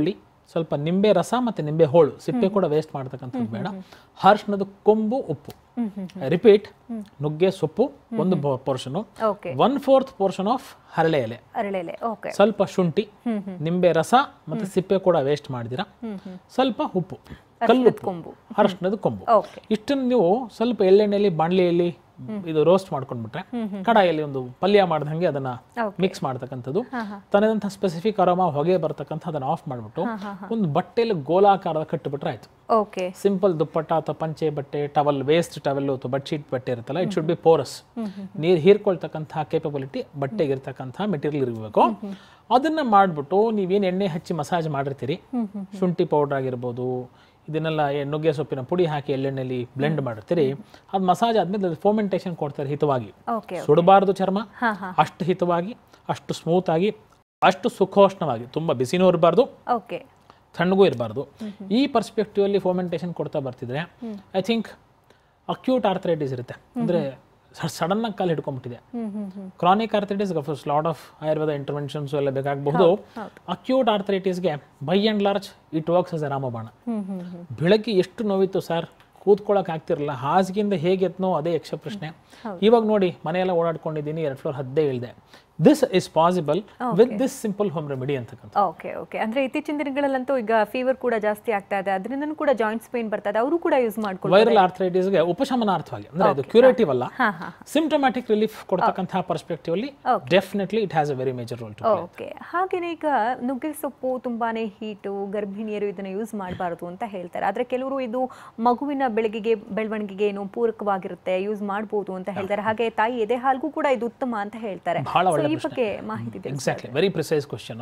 Speaker 2: ಸ್ವಲ್ಪ ನಿಂಬೆ ರಸ ಮತ್ತು ನಿಂಬೆ ಹೋಳು ಸಿಪ್ಪೆ ಕೂಡ ವೇಸ್ಟ್ ಮಾಡ್ತಕ್ಕಂಥದ್ದು ಬೇಡ ಅರಿಶಿಣದ ಕೊಂಬು ಉಪ್ಪು ರಿಪೀಟ್ ನುಗ್ಗೆ ಸೊಪ್ಪು ಒಂದು portion
Speaker 1: okay
Speaker 2: one fourth portion of ಹರಳೆ ಎಲೆ
Speaker 1: ಅರಳೆಲೆ ಓಕೆ
Speaker 2: ಸ್ವಲ್ಪ ಶುಂಠಿ ನಿಂಬೆ ರಸ ಮತ್ತು ಸಿಪ್ಪೆ ಕೂಡ ವೇಸ್ಟ್ ಮಾಡಿದಿರ ಸ್ವಲ್ಪ ಉಪ್ಪು ಕಲ್ಲುಪ್ಪು
Speaker 1: ಕೊಂಬು
Speaker 2: ಅರಿಶಿಣದ ಕೊಂಬು
Speaker 1: ಓಕೆ
Speaker 2: ಇಷ್ಟನ್ನು ನೀವು ಸ್ವಲ್ಪ ಎಳ್ಳೆಣ್ಣೆಯಲ್ಲಿ ಬಾಣಲೆಯಲ್ಲಿ ಇದು ರೋಸ್ಟ್ ಮಾಡ್ಕೊಂಡ್ಬಿಟ್ರೆ ಕಡಾಯಲ್ಲಿ ಒಂದು ಪಲ್ಯ ಮಾಡ್ದಂಗೆ ಅದನ್ನ
Speaker 1: Okay.
Speaker 2: ಮಿಕ್ಸ್ ಮಾಡ್ತಕ್ಕಂಥದ್ದು ತನ್ನದಂಥ ಸ್ಪೆಸಿಫಿಕ್ ಅರೋಮ ಹೊಗೆ ಬರ್ತಕ್ಕಂಥ ಅದನ್ನ ಆಫ್ ಮಾಡಿಬಿಟ್ಟು ಒಂದು ಬಟ್ಟೆಯಲ್ಲಿ ಗೋಲಾಕಾರದ ಕಟ್ಟಿಬಿಟ್ರೆ ಆಯ್ತು
Speaker 1: ಓಕೆ
Speaker 2: ಸಿಂಪಲ್ ದುಪ್ಪಟ್ಟ ಅಥವಾ ಪಂಚೆ ಬಟ್ಟೆ ಟವಲ್ ವೇಸ್ಟ್ ಟವೆಲ್ ಅಥವಾ ಬೆಡ್ಶೀಟ್ ಬಟ್ಟೆ ಇರುತ್ತಲ್ಲ ಇಟ್ ಶುಡ್ ಬಿ ಪೋರಸ್ ನೀರು ಹೀರ್ಕೊಳ್ತಕ್ಕಂಥ ಕೇಪಬಿಲಿಟಿ ಬಟ್ಟೆಗೆ ಇರ್ತಕ್ಕಂಥ ಮೆಟೀರಿಯಲ್ ಇರಬೇಕು ಅದನ್ನ ಮಾಡ್ಬಿಟ್ಟು ನೀವೇನು ಎಣ್ಣೆ ಹಚ್ಚಿ ಮಸಾಜ್ ಮಾಡಿರ್ತೀರಿ ಶುಂಠಿ ಪೌಡರ್ ಆಗಿರ್ಬೋದು ಇದನ್ನೆಲ್ಲ ಎ- ನುಗ್ಗೆ ಸೊಪ್ಪಿನ ಪುಡಿ ಹಾಕಿ ಎಳ್ಳೆಣ್ಣೆಲಿ ಬ್ಲೆಂಡ್ ಮಾಡಿರ್ತೀರಿ ಅದು ಮಸಾಜ್ ಆದ್ಮೇಲೆ ಅದು ಫೋಮೆಂಟೇಷನ್ ಕೊಡ್ತಾರೆ ಹಿತವಾಗಿ
Speaker 1: ಓಕೆ
Speaker 2: ಸುಡಬಾರ್ದು ಚರ್ಮ
Speaker 1: ಹಾ ಹಾ
Speaker 2: ಅಷ್ಟು ಹಿತವಾಗಿ ಅಷ್ಟು ಸ್ಮೂತ್ ಆಗಿ ಅಷ್ಟು ಸುಖೋಷ್ಣವಾಗಿ ತುಂಬ ಬಿಸಿನೂ ಇರಬಾರ್ದು
Speaker 1: ಓಕೆ
Speaker 2: ತಣ್ಣಗೂ ಇರಬಾರ್ದು ಈ ಪರ್ಸ್ಪೆಕ್ಟಿವ್ ಅಲ್ಲಿ ಫೋಮೆಂಟೇಷನ್ ಕೊಡ್ತಾ ಬರ್ತಿದ್ರೆ ಐ ಥಿಂಕ್ ಅಕ್ಯೂಟ್ ಆರ್ಥರೈಟಿಸ್ ಇರುತ್ತೆ ಅಂದ್ರೆ ಸಡನ್ ಆಗಿ ಕಾಲು ಹಿಡ್ಕೊಂಡ್ಬಿಟ್ಟಿದೆ
Speaker 1: hmm hmm hmm
Speaker 2: chronic arthritis of course lot of Ayurveda interventions ಎಲ್ಲ ಬೇಕಾಗಬಹುದು ಅಕ್ಯೂಟ್ ಆರ್ಥರೈಟಿಸ್ಗೆ by and large it works as a ರಾಮಬಾಣ
Speaker 1: ಹ್ಮ್ ಹ್ಮ್ ಹ್ಮ್
Speaker 2: ಬೆಳಗ್ಗೆ ಎಷ್ಟು ನೋವಿತ್ತು ಸರ್ ಕೂತ್ಕೊಳ್ಳೋಕೆ ಆಗ್ತಿರಲಿಲ್ಲ ಹಾಸಿಗೆಯಿಂದ ಹೇಗೆ ಎತ್ನೋ ಅದೇ ಯಕ್ಷ ಪ್ರಶ್ನೆ ಇವಾಗ ನೋಡಿ ಮನೆಯೆಲ್ಲ ಓಡಾಡ್ಕೊಂಡಿದ್ದೀನಿ ಎರಡು ಫ್ಲೋರ್ ಹದ್ದೇ ಇಳಿದೆ this is possible with this simple home remedy ಅಂತಕ್ಕಂಥ
Speaker 1: ಓಕೆ ಓಕೆ ಅಂದ್ರೆ ಇತ್ತೀಚಿನ ದಿನಗಳಲ್ಲಂತೂ ಈಗ ಫೀವರ್ ಕೂಡ ಜಾಸ್ತಿ ಆಗ್ತಾ ಇದೆ ಅದರಿಂದನೂ ಕೂಡ ಜಾಯಿಂಟ್ಸ್ ಪೇನ್ ಬರ್ತಾ ಇದೆ ಅವರು ಕೂಡ ಯೂಸ್ ಮಾಡ್ಕೊಳ್ಳಿ
Speaker 2: ವೈರಲ್ ಆರ್ಥರೈಟಿಸ್ಗೆ ಉಪಶಮನಾರ್ಥವಾಗಿ ಅಂದ್ರೆ ಅದು ಕ್ಯೂರೇಟಿವ್ ಅಲ್ಲ
Speaker 1: ಹಾ ಹಾ
Speaker 2: ಸಿಂಪ್ಟಮ್ಯಾಟಿಕ್ ರಿಲೀಫ್ ಕೊಡ್ತಕ್ಕಂತಹ ಪರ್ಸ್ಪೆಕ್ಟಿವ್ ಅಲ್ಲಿ definitely it has a very major role to
Speaker 1: okay ಹಾಗೇನೆ ಈಗ ನುಗ್ಗೆ ಸೊಪ್ಪು ತುಂಬಾನೇ ಹೀಟು ಗರ್ಭಿಣಿಯರು ಇದನ್ನ ಯೂಸ್ ಮಾಡಬಾರದು ಅಂತ ಹೇಳ್ತಾರೆ ಆದ್ರೆ ಕೆಲವರು ಇದು ಮಗುವಿನ ಬೆಳಗಿಗೆ ಬೆಳವಣಿಗೆಗೆ ಏನು ಪೂರಕವಾಗಿರುತ್ತೆ ಯೂಸ್ ಮಾಡಬಹುದು ಅಂತ ಹೇಳ್ತಾರೆ ಹಾಗೆ ತಾಯಿ ಎದೆ ಹಾಲ್ಗೂ ಕೂಡ ಇದು ಉತ್ತಮ ಅಂತ ಹೇಳ್ತಾರೆ
Speaker 2: ಬಹಳ
Speaker 1: So,
Speaker 2: ಒಳ್ಳೆ
Speaker 1: ಈ ಬಗ್ಗೆ ಮಾಹಿತಿ ತಿಳಿಸಿ.
Speaker 2: ಎಕ್ಸಾಕ್ಟ್ಲಿ ವೆರಿ ಪ್ರಿಸೈಸ್ ಕ್ವಶನ್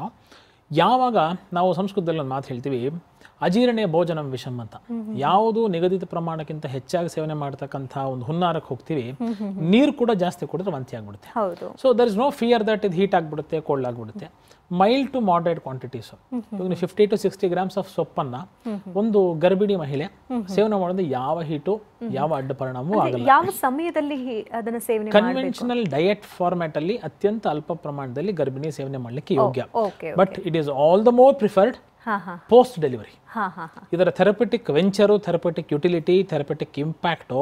Speaker 2: ಯಾವಾಗ ನಾವು ಸಂಸ್ಕೃತದಲ್ಲಿ ಒಂದು ಮಾತು ಹೇಳ್ತೀವಿ ಅಜೀರ್ಣೆ ಭೋಜನಂ ವಿಷಂ ಅಂತ ಯಾವುದು ನಿಗದಿತ ಪ್ರಮಾಣಕ್ಕಿಂತ ಹೆಚ್ಚಾಗಿ ಸೇವನೆ ಮಾಡ್ತಕ್ಕಂಥ ಒಂದು ಹುನ್ನಾರಕ್ಕೆ ಹೋಗ್ತೀವಿ ನೀರು ಕೂಡ ಜಾಸ್ತಿ ಕುಡಿದ್ರೆ ವಾಂತಿ ಆಗ್ಬಿಡುತ್ತೆ
Speaker 1: ಹೌದು
Speaker 2: so there is no fear that ಇದು ಹೀಟ್ ಆಗಿಬಿಡುತ್ತೆ ಕೋಲ್ಡ್ ಆಗಿಬಿಡುತ್ತೆ ಮೈಲ್ಡ್ ಟು ಮಾಡರೇಟ್ ಕ್ವಾಂಟಿಟೀಸ್ ಇವಾಗ fifty to sixty grams of ಸೊಪ್ಪನ್ನ ಒಂದು ಗರ್ಭಿಣಿ ಮಹಿಳೆ ಸೇವನೆ ಮಾಡೋದು ಯಾವ ಹೀಟು ಯಾವ ಅಡ್ಡ ಪರಿಣಾಮವೂ ಆಗಲ್ಲ
Speaker 1: ಯಾವ ಸಮಯದಲ್ಲಿ ಹಿ- ಅದನ್ನ ಸೇವನೆ
Speaker 2: ಕನ್ವೆನ್ಷನಲ್ ಡಯಟ್ ಫಾರ್ಮ್ಯಾಟ್ ಅಲ್ಲಿ ಅತ್ಯಂತ ಅಲ್ಪ ಪ್ರಮಾಣದಲ್ಲಿ ಗರ್ಭಿಣಿ ಸೇವನೆ ಮಾಡಲಿಕ್ಕೆ ಯೋಗ್ಯ
Speaker 1: okay
Speaker 2: but it is all the more preferred
Speaker 1: ಹಾ ಹಾ
Speaker 2: ಪೋಸ್ಟ್ ಡೆಲಿವರಿ
Speaker 1: ಹಾ ಹಾ ಹಾ
Speaker 2: ಇದರ therapeutic venture therapeutic utility therapeutic impact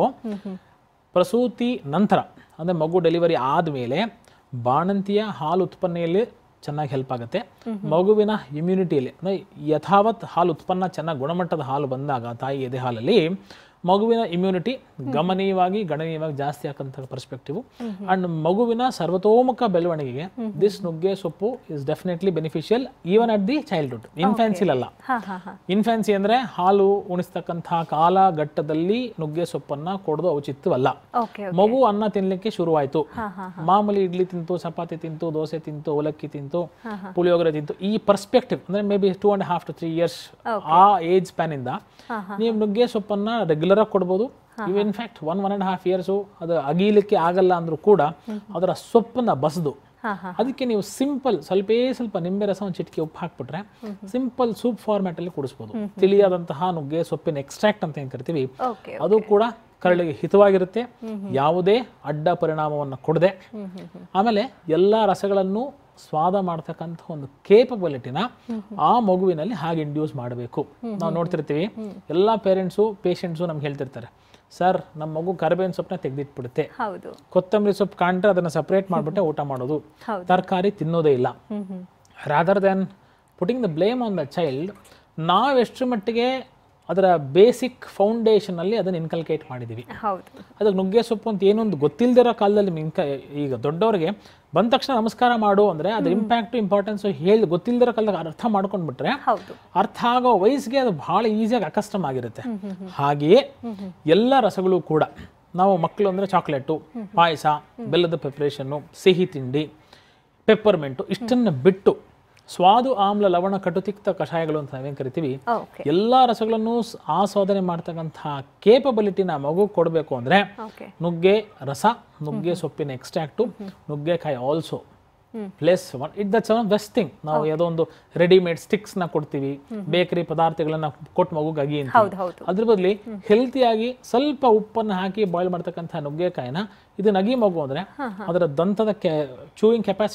Speaker 2: ಪ್ರಸೂತಿ ನಂತರ ಅಂದರೆ ಮಗು ಡೆಲಿವರಿ ಆದಮೇಲೆ ಬಾಣಂತಿಯ ಹಾಲು ಉತ್ಪನ್ನೆಯಲ್ಲಿ ಚೆನ್ನಾಗಿ ಹೆಲ್ಪ್ ಆಗುತ್ತೆ ಮಗುವಿನ ಇಮ್ಯುನಿಟಿಯಲ್ಲಿ ಅಂದರೆ ಯಥಾವತ್ ಹಾಲು ಉತ್ಪನ್ನ ಚೆನ್ನಾಗಿ ಗುಣಮಟ್ಟದ ಹಾಲು ಬಂದಾಗ ತಾಯಿ ಎದೆ ಹಾಲಲ್ಲಿ ಮಗುವಿನ ಇಮ್ಯುನಿಟಿ ಗಮನೀಯವಾಗಿ ಗಣನೀಯವಾಗಿ ಜಾಸ್ತಿ ಆಗಂತ ಪರ್ಸ್ಪೆಕ್ಟಿವ್ ಅಂಡ್ ಮಗುವಿನ ಸರ್ವತೋಮುಖ ಬೆಳವಣಿಗೆಗೆ ದಿಸ್ ನುಗ್ಗೆ ಸೊಪ್ಪು is definitely beneficial even at the childhood ಇನ್ಫ್ಯಾನ್ಸಿಲಲ್ಲ
Speaker 1: ಹಾ ಹಾ ಹಾ
Speaker 2: ಇನ್ಫ್ಯಾನ್ಸಿ ಅಂದ್ರೆ ಹಾಲು ಉಣಿಸ್ತಕ್ಕಂಥ ಕಾಲಘಟ್ಟದಲ್ಲಿ ನುಗ್ಗೆ ಸೊಪ್ಪನ್ನ ಕೊಡೋದು ಔಚಿತ್ಯವಲ್ಲ
Speaker 1: ಓಕೆ
Speaker 2: ಮಗು ಅನ್ನ ತಿನ್ಲಿಕ್ಕೆ ಶುರುವಾಯ್ತು
Speaker 1: ಹಾ ಹಾ
Speaker 2: ಮಾಮೂಲಿ ಇಡ್ಲಿ ತಿಂತು ಚಪಾತಿ ತಿಂತು ದೋಸೆ ತಿಂತು ಅವಲಕ್ಕಿ ತಿಂತು ಪುಳಿಯೋಗರೆ ತಿಂತು ಈ ಪರ್ಸ್ಪೆಕ್ಟಿವ್ ಅಂದ್ರೆ maybe two and half to three years ಆ ಏಜ್ ಸ್ಪ್ಯಾನ್ ಇಂದ ನೀವು ನುಗ್ಗೆ ಸೊಪ್ಪನ್ನ ರೆಗ್ಯುಲರ್ ಆಗಿ ಕೊಡ್ಬೋದು ಇವ್ in fact one one and half years ಅದು ಅಗೀಲಿಕ್ಕೆ ಆಗಲ್ಲ ಅಂದ್ರೂ ಕೂಡ ಅದರ ಸೊಪ್ಪನ್ನ ಬಸದು
Speaker 1: ಹಾ ಹಾ
Speaker 2: ಅದಕ್ಕೆ ನೀವು ಸಿಂಪಲ್ ಸ್ವಲ್ಪೇ ಸ್ವಲ್ಪ ನಿಂಬೆ ರಸ ಒಂದು ಚಿಟಿಕೆ ಉಪ್ಪು ಹಾಕ್ಬಿಟ್ರೆ ಸಿಂಪಲ್ ಸೂಪ್ ಫಾರ್ಮ್ಯಾಟ್ ಅಲ್ಲಿ ಕುಡಿಸ್ಬೋದು ತಿಳಿಯಾದಂತಹ ನುಗ್ಗೆ ಸೊಪ್ಪಿನ ಎಕ್ಸ್ಟ್ರಾಕ್ಟ್ ಅಂತ ಏನ್ ಕರಿತೀವಿ
Speaker 1: ಓಕೆ
Speaker 2: ಅದು ಕೂಡ ಕರಳಿಗೆ ಹಿತವಾಗಿರುತ್ತೆ ಯಾವುದೇ ಅಡ್ಡ ಪರಿಣಾಮವನ್ನು ಕೊಡದೆ ಆಮೇಲೆ ಎಲ್ಲ ರಸಗಳನ್ನು ಸ್ವಾದ ಮಾಡ್ತಕ್ಕಂಥ ಒಂದು ಕೇಪಬಿಲಿಟಿನ ಆ ಮಗುವಿನಲ್ಲಿ ಹಾಗೆ ಇಂಡ್ಯೂಸ್ ಮಾಡಬೇಕು ನಾವು ನೋಡ್ತಿರ್ತೀವಿ ಎಲ್ಲ ಪೇರೆಂಟ್ಸು ಪೇಷಂಟ್ಸು ನಮ್ಗೆ ಹೇಳ್ತಿರ್ತಾರೆ ಸರ್ ನಮ್ಮ ಮಗು ಕರಿಬೇವಿನ ಸೊಪ್ಪನ್ನ ತೆಗೆದಿಟ್ಬಿಡುತ್ತೆ
Speaker 1: ಹೌದು
Speaker 2: ಕೊತ್ತಂಬರಿ ಸೊಪ್ಪು ಕಾಣ್ರೆ ಅದನ್ನ ಸಪ್ರೇಟ್ ಮಾಡಿಬಿಟ್ಟೆ ಊಟ ಮಾಡೋದು
Speaker 1: ಹೌದು.
Speaker 2: ತರಕಾರಿ ತಿನ್ನೋದೇ ಇಲ್ಲ
Speaker 1: hmm hmm
Speaker 2: rather than putting the blame on the child ನಾವು ಎಷ್ಟು ಮಟ್ಟಿಗೆ ಅದರ ಬೇಸಿಕ್ ಫೌಂಡೇಶನ್ ಅಲ್ಲಿ ಅದನ್ನ ಇನ್ಕಲ್ಕೇಟ್ ಮಾಡಿದೀವಿ
Speaker 1: ಹೌದು
Speaker 2: ಅದಕ್ಕೆ ನುಗ್ಗೆ ಸೊಪ್ಪು ಅಂತ ಏನೊಂದು ಗೊತ್ತಿಲ್ದಿರೋ ಕಾಲದಲ್ಲಿ ಮಿಂಕ ಈಗ ದೊಡ್ಡವರಿಗೆ ಬಂದ ತಕ್ಷಣ ನಮಸ್ಕಾರ ಮಾಡು ಅಂದ್ರೆ ಅದ್ರ ಇಂಪ್ಯಾಕ್ಟ್ ಇಂಪಾರ್ಟೆನ್ಸ್ ಹೇಳಿ ಗೊತ್ತಿಲ್ದಿರೋ ಕಾಲದಾಗ ಅರ್ಥ ಮಾಡ್ಕೊಂಡ್ಬಿಟ್ರೆ
Speaker 1: ಹೌದು
Speaker 2: ಅರ್ಥ ಆಗೋ ವಯಸ್ಸಿಗೆ ಅದು ಬಹಳ ಈಸಿಯಾಗಿ ಅಕಸ್ಟಮ್ ಆಗಿರುತ್ತೆ ಹಾಗೆಯೇ ಎಲ್ಲ ರಸಗಳು ಕೂಡ ನಾವು ಮಕ್ಕಳು ಅಂದರೆ ಚಾಕ್ಲೇಟು ಪಾಯಸ ಬೆಲ್ಲದ ಪ್ರಿಪ್ರೇಷನ್ನು ಸಿಹಿ ತಿಂಡಿ ಪೆಪ್ಪರ್ಮೆಂಟು ಇಷ್ಟನ್ನು ಬಿಟ್ಟು ಸ್ವಾದು ಆಮ್ಲ ಲವಣ ಕಟುತಿಕ್ತ ಕಷಾಯಗಳು ಅಂತ ನಾವೇನು ಕರಿತೀವಿ
Speaker 1: ಓಕೆ
Speaker 2: ಎಲ್ಲ ರಸಗಳನ್ನು ಸ್- ಆಸ್ವಾದನೆ ಮಾಡ್ತಕ್ಕಂತಹ ಕೇಪಬಿಲಿಟಿನ ಮಗು ಕೊಡಬೇಕು ಅಂದರೆ
Speaker 1: ಓಕೆ
Speaker 2: ನುಗ್ಗೆ ರಸ ನುಗ್ಗೆ ಸೊಪ್ಪಿನ ಎಕ್ಸ್ಟ್ರಾಕ್ಟು ನುಗ್ಗೆಕಾಯಿ also plus one it that's one best thing ನಾವು ಯಾವುದೋ ಒಂದು ರೆಡಿಮೇಡ್ ಸ್ಟಿಕ್ಸ್ನ ಕೊಡ್ತೀವಿ ಬೇಕರಿ ಪದಾರ್ಥಗಳನ್ನ ಕೊಟ್ಟು ಮಗುಗಾಗಿ ಅಂತ
Speaker 1: ಹೌದು ಹೌದು
Speaker 2: ಅದ್ರ ಬದಲಿ ಹೆಲ್ತಿಯಾಗಿ ಸ್ವಲ್ಪ ಉಪ್ಪನ್ನು ಹಾಕಿ ಬಾಯ್ಲ್ ಮಾಡ್ತಕ್ಕಂಥ ನುಗ್ಗೆಕಾಯಿನ ಇದು ನಗಿ ಮಗು ಅಂದ್ರೆ ಅದರ ದಂತದ ಚೂಯಿಂಗ್ ಕೆಪಾಸಿಟಿ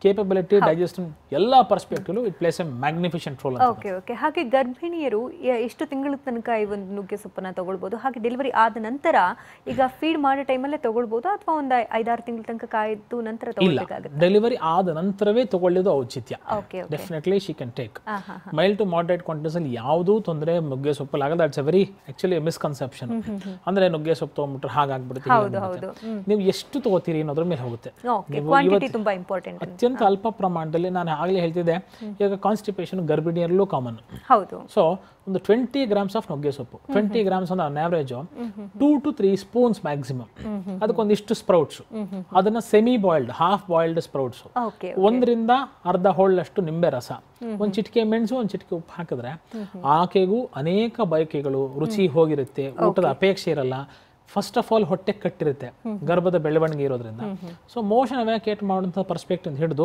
Speaker 2: ಕೇಪಬಿಲಿಟಿ ಡೈಜೆಷನ್ ಎಲ್ಲ perspective it plays a magnificent role ಅಂತ
Speaker 1: ಓಕೆ ಓಕೆ ಹಾಗೆ ಗರ್ಭಿಣಿಯರು ಯ- ಎಷ್ಟು ತಿಂಗಳ ತನಕ ಈ ಒಂದು ನುಗ್ಗೆ ಸೊಪ್ಪನ್ನ ತಗೊಳ್ಬೋದು ಹಾಗೆ ಡೆಲಿವರಿ ಆದ ನಂತರ ಈಗ ಫೀಡ್ ಮಾಡೋ ಟೈಮಲ್ಲೇ ತಗೊಳ್ಬೋದು ಅಥವಾ ಒಂದು ಐದಾರು ತಿಂಗಳ ತನಕ ಕಾಯ್ದು ನಂತರ
Speaker 2: ಇಲ್ಲ
Speaker 1: ತಗೊಳ್ಬೇಕಾಗುತ್ತೆ
Speaker 2: ಡೆಲಿವರಿ ಆದ ನಂತರವೇ ತಗೊಳ್ಳೋದು ಔಚಿತ್ಯ
Speaker 1: okay okay
Speaker 2: definitely she can take
Speaker 1: ಹಾ ಹಾ
Speaker 2: ಮೈಲ್ಡ್ ಟು ಮಾಡ್ರೇಟ್ ಕ್ವಾಂಟಿಟೀಸ್ ಅಲ್ಲಿ ಯಾವುದೂ ತೊಂದರೆ ನುಗ್ಗೆ ಸೊಪ್ಪಲ್ಲಿ ಆಗಲ್ಲ that's a very actually misconception ಅಂದ್ರೆ ನುಗ್ಗೆ ಸೊಪ್ಪು ತೊಗೊಂಡ್ಬಿಟ್ರೆ ಹಾಗಾಗ್ಬಿಡುತ್ತೆ
Speaker 1: ಹೌದು ಹೌದು
Speaker 2: ನೀವು ಎಷ್ಟು ತಗೋತೀರಿ ಅನ್ನೋದ್ರ ಮೇಲೆ ಹೋಗುತ್ತೆ
Speaker 1: ಓಕೆ ಕ್ವಾಂಟಿಟಿ ತುಂಬಾ ಇಂಪಾರ್ಟೆಂಟ್
Speaker 2: ಅತ್ಯಂತ ಅಲ್ಪ ಪ್ರಮಾಣದಲ್ಲಿ ನಾನು ಆಗಲೇ ಹೇಳ್ತಿದ್ದೆ ಈಗ ಕಾನ್ಸ್ಟಿಪೇಷನ್ ಗರ್ಭಿಣಿಯರಲ್ಲೂ ಕಾಮನ್
Speaker 1: ಹೌದು
Speaker 2: ಸೊ ಒಂದು ಟ್ವೆಂಟಿ ಗ್ರಾಮ್ಸ್ ಆಫ್ ನುಗ್ಗೆ ಸೊಪ್ಪು ಟ್ವೆಂಟಿ ಗ್ರಾಮ್ಸ್ ಅಂದ್ರೆ on average two to three spoons maximum ಅದಕ್ಕೊಂದಿಷ್ಟು ಸ್ಪ್ರೌಟ್ಸ್ ಅದನ್ನ semi boiled half boiled sprouts
Speaker 1: okay
Speaker 2: ಒಂದರಿಂದ ಅರ್ಧ ಹೋಳಷ್ಟು ನಿಂಬೆ ರಸ ಒಂದ್ ಚಿಟಿಕೆ ಮೆಣಸು ಒಂದ್ ಚಿಟಿಕೆ ಉಪ್ಪು ಹಾಕಿದ್ರೆ ಆಕೆಗೂ ಅನೇಕ ಬಯಕೆಗಳು ರುಚಿ ಹೋಗಿರುತ್ತೆ ಊಟದ ಅಪೇಕ್ಷೆ ಇರಲ್ಲ ಫಸ್ಟ್ ಆಫ್ ಆಲ್ ಹೊಟ್ಟೆ ಕಟ್ಟಿರುತ್ತೆ ಗರ್ಭದ ಬೆಳವಣಿಗೆ ಇರೋದ್ರಿಂದ ಸೊ ಮೋಷನ್ ಅವ್ಯಾಕೇಟ್ ಮಾಡುವಂಥ ಪರ್ಸ್ಪೆಕ್ಟಿವ್ ಹಿಡಿದು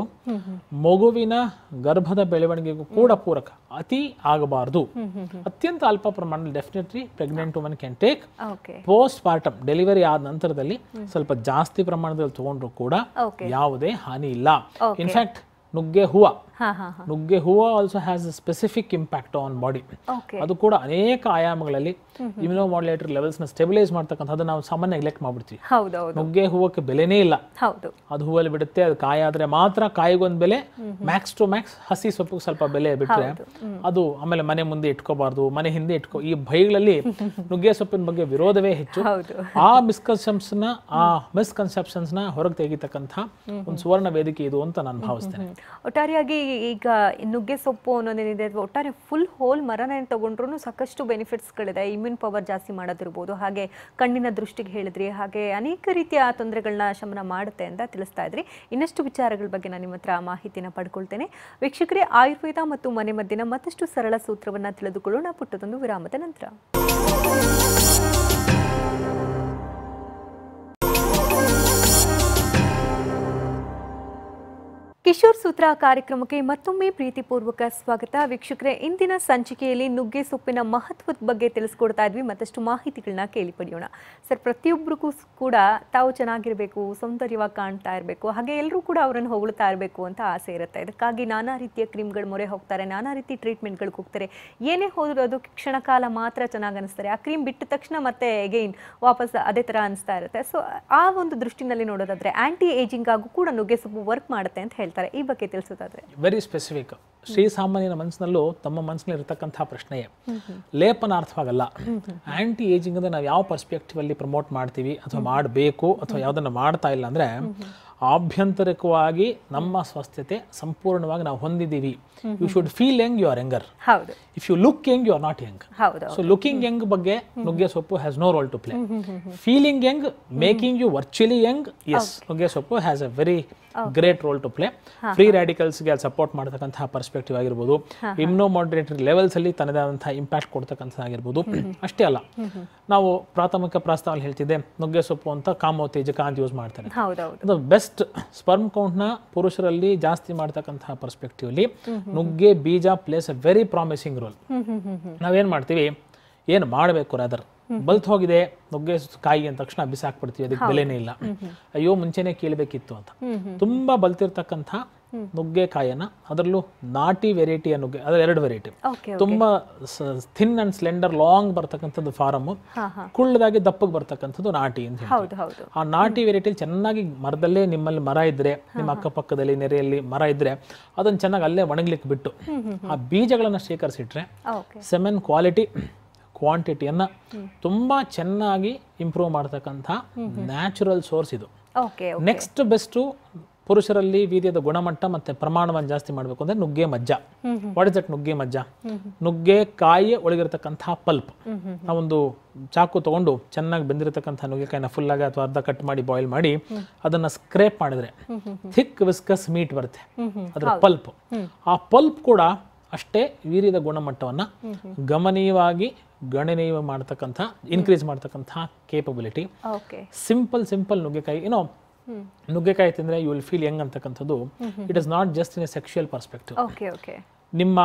Speaker 2: ಮಗುವಿನ ಗರ್ಭದ ಬೆಳವಣಿಗೆಗೂ ಕೂಡ ಪೂರಕ ಅತಿ ಆಗಬಾರ್ದು ಅತ್ಯಂತ ಅಲ್ಪ ಪ್ರಮಾಣದಲ್ಲಿ definitely pregnant woman can take
Speaker 1: okay
Speaker 2: postpartum delivery ಆದ ನಂತರದಲ್ಲಿ ಸ್ವಲ್ಪ ಜಾಸ್ತಿ ಪ್ರಮಾಣದಲ್ಲಿ ತಗೊಂಡ್ರು ಕೂಡ
Speaker 1: Okay.
Speaker 2: ಯಾವುದೇ ಹಾನಿ ಇಲ್ಲ ಇನ್ಫ್ಯಾಕ್ಟ್ ನುಗ್ಗೆ ಹೂವ
Speaker 1: ಹಾ ಹಾ ಹಾ
Speaker 2: ನುಗ್ಗೆ ಹೂವ also has a specific impact on body
Speaker 1: okay
Speaker 2: ಅದು ಕೂಡ ಅನೇಕ ಆಯಾಮಗಳಲ್ಲಿ ಇಮ್ಯುನೋಮಾಡ್ಯುಲೇಟರ್ ಲೆವೆಲ್ಸ್ನ ಸ್ಟೆಬಿಲೈಸ್ ಮಾಡ್ತಕ್ಕಂಥದ್ದು ನಾವು ಸಾಮಾನ್ಯ ನೆಗ್ಲೆಕ್ಟ್ ಮಾಡ್ಬಿಡ್ತೀವಿ
Speaker 1: ಹೌದು ಹೌದು
Speaker 2: ನುಗ್ಗೆ ಹೂವಕ್ಕೆ ಬೆಲೆನೇ ಇಲ್ಲ
Speaker 1: ಹೌದು
Speaker 2: ಅದು ಹೂವಲ್ಲಿ ಬಿಡುತ್ತೆ ಅದು ಕಾಯಿ ಆದ್ರೆ ಮಾತ್ರ ಕಾಯಿಗೊಂದು ಬೆಲೆ ಮ್ಯಾಕ್ಸ್ ಟು ಮ್ಯಾಕ್ಸ್ ಹಸಿ ಸೊಪ್ಪಿಗೆ ಸ್ವಲ್ಪ ಬೆಲೆ ಬಿಟ್ರೆ ಅದು ಆಮೇಲೆ ಮನೆ ಮುಂದೆ ಇಟ್ಕೋಬಾರ್ದು ಮನೆ ಹಿಂದೆ ಇಟ್ಕೋ ಈ ಭಯಗಳಲ್ಲಿ ನುಗ್ಗೆ ಸೊಪ್ಪಿನ ಬಗ್ಗೆ ವಿರೋಧವೇ ಹೆಚ್ಚು
Speaker 1: ಹೌದು
Speaker 2: ಆ ಮಿಸ್ಕನ್ಸೆಪ್ಷನ್ಸ್ ನ ಆ ಮಿಸ್ಕನ್ಸೆಪ್ಷನ್ಸ್ ನ ಹೊರಗೆ ತೆಗಿತಕ್ಕಂಥ ಒಂದು ಸುವರ್ಣ ವೇದಿಕೆ ಇದು ಅಂತ ನಾನು ಭಾವಿಸ್ತೇನೆ
Speaker 1: ಒಟ್ಟಾರೆಯಾಗಿ ಈಗ ಈ ನುಗ್ಗೆ ಸೊಪ್ಪು ಅನ್ನೋದೇನಿದೆ ಅಥವಾ ಒಟ್ಟಾರೆ ಫುಲ್ ಹೋಲ್ ಮರನೇ ತಗೊಂಡ್ರು ಸಾಕಷ್ಟು ಬೆನಿಫಿಟ್ಸ್ಗಳಿದೆ ಇಮ್ಯೂನ್ ಪವರ್ ಜಾಸ್ತಿ ಮಾಡೋದಿರ್ಬೋದು ಹಾಗೆ ಕಣ್ಣಿನ ದೃಷ್ಟಿಗೆ ಹೇಳಿದ್ರಿ ಹಾಗೆ ಅನೇಕ ರೀತಿಯ ತೊಂದರೆಗಳನ್ನ ಶಮನ ಮಾಡುತ್ತೆ ಅಂತ ತಿಳಿಸ್ತಾ ಇದ್ರಿ ಇನ್ನಷ್ಟು ವಿಚಾರಗಳ ಬಗ್ಗೆ ನಾನು ನಿಮ್ಮ ಹತ್ರ ಮಾಹಿತಿನ ಪಡ್ಕೊಳ್ತೇನೆ ವೀಕ್ಷಕರೇ ಆಯುರ್ವೇದ ಮತ್ತು ಮನೆಮದ್ದಿನ ಮತ್ತಷ್ಟು ಸರಳ ಸೂತ್ರವನ್ನ ತಿಳಿದುಕೊಳ್ಳೋಣ ಪುಟ್ಟದೊಂದು ವಿರಾಮದ ನಂತರ ಕಿಶೋರ್ ಸೂತ್ರ ಕಾರ್ಯಕ್ರಮಕ್ಕೆ ಮತ್ತೊಮ್ಮೆ ಪ್ರೀತಿಪೂರ್ವಕ ಸ್ವಾಗತ ವೀಕ್ಷಕರೇ ಇಂದಿನ ಸಂಚಿಕೆಯಲ್ಲಿ ನುಗ್ಗೆ ಸೊಪ್ಪಿನ ಮಹತ್ವದ ಬಗ್ಗೆ ತಿಳಿಸ್ಕೊಡ್ತಾ ಇದ್ವಿ ಮತ್ತಷ್ಟು ಮಾಹಿತಿಗಳನ್ನ ಕೇಳಿ ಪಡೆಯೋಣ ಸರ್ ಪ್ರತಿಯೊಬ್ಬರಿಗೂ ಸ್- ಕೂಡ ತಾವು ಚೆನ್ನಾಗಿರಬೇಕು ಸೌಂದರ್ಯವಾಗಿ ಕಾಣ್ತಾ ಇರಬೇಕು ಹಾಗೆ ಎಲ್ಲರೂ ಕೂಡ ಅವರನ್ನು ಹೊಗಳ್ತಾ ಇರಬೇಕು ಅಂತ ಆಸೆ ಇರುತ್ತೆ ಇದಕ್ಕಾಗಿ ನಾನಾ ರೀತಿಯ ಕ್ರೀಮ್ಗಳ ಮೊರೆ ಹೋಗ್ತಾರೆ ನಾನಾ ರೀತಿ ಟ್ರೀಟ್ಮೆಂಟ್ಗಳಿಗೆ ಹೋಗ್ತಾರೆ ಏನೇ ಹೋದರೂ ಅದು ಕ್ಷಣಕಾಲ ಮಾತ್ರ ಚೆನ್ನಾಗಿ ಅನಿಸ್ತಾರೆ ಆ ಕ್ರೀಮ್ ಬಿಟ್ಟ ತಕ್ಷಣ ಮತ್ತೆ ಎಗೈನ್ ವಾಪಸ್ ಅದೇ ಥರ ಅನಿಸ್ತಾ ಇರುತ್ತೆ ಸೊ ಆ ಒಂದು ದೃಷ್ಟಿನಲ್ಲಿ ನೋಡೋದಾದ್ರೆ ಆಂಟಿ ಏಜಿಂಗ್ ಆಗು ಕೂಡ ನುಗ್ಗೆ ಸೊಪ್ಪು ವರ್ಕ್ ಮಾಡುತ್ತೆ ಅಂತ ಹೇಳ್ತಾರೆ ಈ ಬಗ್ಗೆ ತಿಳಿಸೋದಾದ್ರೆ
Speaker 2: ವೆರಿ ಸ್ಪೆಸಿಫಿಕ್ ಶ್ರೀಸಾಮಾನ್ಯನ ಮನಸ್ಸಿನಲ್ಲೂ ತಮ್ಮ ಮನಸ್ಸಿನಲ್ಲಿ ಇರತಕ್ಕಂಥ ಪ್ರಶ್ನೆಯೇ ಲೇಪನಾರ್ಥವಾಗಲ್ಲ ಆಂಟಿ ಏಜಿಂಗ್ ಅಂದ್ರೆ ನಾವು ಯಾವ ಪರ್ಸ್ಪೆಕ್ಟಿವ್ ಅಲ್ಲಿ ಪ್ರಮೋಟ್ ಮಾಡ್ತೀವಿ ಅಥವಾ ಮಾಡಬೇಕು ಅಥವಾ ಯಾವುದನ್ನ ಮಾಡ್ತಾ ಇಲ್ಲ ಅಂದ್ರೆ ಆಭ್ಯಂತರಿಕವಾಗಿ ನಮ್ಮ ಸ್ವಸ್ಥತೆ ಸಂಪೂರ್ಣವಾಗಿ ನಾವು ಹೊಂದಿದ್ದೀವಿ you should feel young you are younger
Speaker 1: ಹೌದು
Speaker 2: if you look young you are not young
Speaker 1: ಹೌದು
Speaker 2: ಸೊ ಲುಕಿಂಗ್ ಯಂಗ್ ಬಗ್ಗೆ ನುಗ್ಗೆ ಸೊಪ್ಪು has no role to play feeling young making you virtually young as ನುಗ್ಗೆ ಸೊಪ್ಪು has a very great role to play free ರ್ಯಾಡಿಕಲ್ಸ್ಗೆ ಸಪೋರ್ಟ್ ಮಾಡತಕ್ಕಂತಹ ಪರ್ಸ್ಪೆಕ್ಟಿವ್ ಆಗಿರ್ಬೋದು ಇಮ್ನೋ ಮಾಡ್ರೇಟರಿ ಲೆವೆಲ್ಸ್ ಅಲ್ಲಿ ತನ್ನದಾದಂತಹ ಇಂಪ್ಯಾಕ್ಟ್ ಕೊಡ್ತಕ್ಕಂಥದ್ದಾಗಿರ್ಬೋದು ಅಷ್ಟೇ ಅಲ್ಲ ನಾವು ಪ್ರಾಥಮಿಕ ಪ್ರಾಸ್ತಾವಲ್ಲಿ ಹೇಳ್ತಿದ್ದೆ ನುಗ್ಗೆ ಸೊಪ್ಪು ಅಂತ ಕಾಮೋತ್ತೇಜಕ ಅಂತ ಯೂಸ್ ಮಾಡ್ತಾರೆ
Speaker 1: ಹೌದೌದು
Speaker 2: ಅದು ಬೆಸ್ಟ್ ಸ್ಪರ್ಮ್ ಕೌಂಟ್ನ ಪುರುಷರಲ್ಲಿ ಜಾಸ್ತಿ ಮಾಡ್ತಕ್ಕಂತಹ ಪರ್ಸ್ಪೆಕ್ಟಿವ್ ಅಲ್ಲಿ ನುಗ್ಗೆ ಬೀಜ plays a very promising role ನಾವೇನ್ ಮಾಡ್ತೀವಿ ಏನು ಮಾಡಬೇಕು ರಾದರ್ ಬಲ್ತ್ ಹೋಗಿದೆ ನುಗ್ಗೆ ಕಾಯಿ ಅಂದ ತಕ್ಷಣ ಬಿಸಾಕ್ಬಿಡ್ತೀವಿ ಅದಕ್ಕೆ ಬೆಲೆನೇ ಇಲ್ಲ ಅಯ್ಯೋ ಮುಂಚೆನೆ ಕೇಳಬೇಕಿತ್ತು ಅಂತ ತುಂಬಾ ಬಲ್ತಿರ್ತಕ್ಕಂಥ ನುಗ್ಗೆಕಾಯನ್ನ ಅದರಲ್ಲೂ ನಾಟಿ ವೆರೈಟಿಯ ನುಗ್ಗೆ ಅದ್ರ ಎರಡು ವೆರೈಟಿ
Speaker 1: ಓಕೆ
Speaker 2: ತುಂಬಾ ಥಿನ್ ಅಂಡ್ ಸ್ಲೆಂಡರ್ ಲಾಂಗ್ ಬರ್ತಕ್ಕಂಥದ್ದು ಫಾರಮ್
Speaker 1: ಹಾ ಹಾ
Speaker 2: ಕುಳ್ಳದಾಗಿ ದಪ್ಪಗೆ ಬರ್ತಕ್ಕಂಥದ್ದು ನಾಟಿ ಅಂತ ಹೇಳ್ತೀವಿ.
Speaker 1: ಹೌದು ಹೌದು
Speaker 2: ಆ ನಾಟಿ ವೆರೈಟಿಲಿ ಚೆನ್ನಾಗಿ ಮರದಲ್ಲೇ ನಿಮ್ಮಲ್ಲಿ ಮರ ಇದ್ರೆ ನಿಮ್ಮ ಅಕ್ಕಪಕ್ಕದಲ್ಲಿ ನೆರೆಯಲ್ಲಿ ಮರ ಇದ್ರೆ ಅದನ್ನ ಚೆನ್ನಾಗಿ ಅಲ್ಲೇ ಒಣಗ್ಲಿಕ್ಕೆ ಬಿಟ್ಟು ಆ ಬೀಜಗಳನ್ನ ಶೇಖರಿಸಿಟ್ರೆ
Speaker 1: ಓಕೆ
Speaker 2: ಸೆಮೆನ್ ಕ್ವಾಲಿಟಿ ಕ್ವಾಂಟಿಟಿಯನ್ನ ತುಂಬಾ ಚೆನ್ನಾಗಿ ಇಂಪ್ರೂವ್ ಮಾಡ್ತಕ್ಕಂಥ ನ್ಯಾಚುರಲ್ ಸೋರ್ಸ್ ಇದು
Speaker 1: ಓಕೆ
Speaker 2: ನೆಕ್ಸ್ಟ್ ಬೆಸ್ಟು ಪುರುಷರಲ್ಲಿ ವೀರ್ಯದ ಗುಣಮಟ್ಟ ಮತ್ತೆ ಪ್ರಮಾಣವನ್ನು ಜಾಸ್ತಿ ಮಾಡಬೇಕು ಅಂದ್ರೆ ನುಗ್ಗೆ ಮಜ್ಜ ವಾಟ್ ಇಸ್ ದಟ್ ನುಗ್ಗೆ ಮಜ್ಜ ನುಗ್ಗೆ ಕಾಯಿಯ ಒಳಗಿರತಕ್ಕಂಥ ಪಲ್ಪ್ ನಾವೊಂದು ಚಾಕು ತಗೊಂಡು ಚೆನ್ನಾಗಿ ಬೆಂದಿರತಕ್ಕಂಥ ನುಗ್ಗೆಕಾಯಿನ ಫುಲ್ ಆಗಿ ಅಥವಾ ಅರ್ಧ ಕಟ್ ಮಾಡಿ ಬಾಯ್ಲ್ ಮಾಡಿ ಅದನ್ನ ಸ್ಕ್ರೇಪ್ ಮಾಡಿದ್ರೆ ಥಿಕ್ ವಿಸ್ಕಸ್ ಮೀಟ್ ಬರುತ್ತೆ ಅದರ ಪಲ್ಪ್ ಆ ಪಲ್ಪ್ ಕೂಡ ಅಷ್ಟೇ ವೀರ್ಯದ ಗುಣಮಟ್ಟವನ್ನ ಗಮನೀಯವಾಗಿ ಗಣನೀಯ ಮಾಡ್ತಕ್ಕಂಥ ಇನ್ಕ್ರೀಸ್ ಮಾಡ್ತಕ್ಕಂಥ ಕೇಪಬಿಲಿಟಿ
Speaker 1: ಓಕೆ
Speaker 2: ಸಿಂಪಲ್ ಸಿಂಪಲ್ ನುಗ್ಗೆಕಾಯಿ ಏನೋ ನುಗ್ಗೆಕಾಯಿ ತಿಂದ್ರೆ ಯು ವಿಲ್ ಫೀಲ್ ಯಂಗ್ ಅಂತಕ್ಕಂಥದ್ದು it is not just in a sexual perspective
Speaker 1: okay okay
Speaker 2: ನಿಮ್ಮ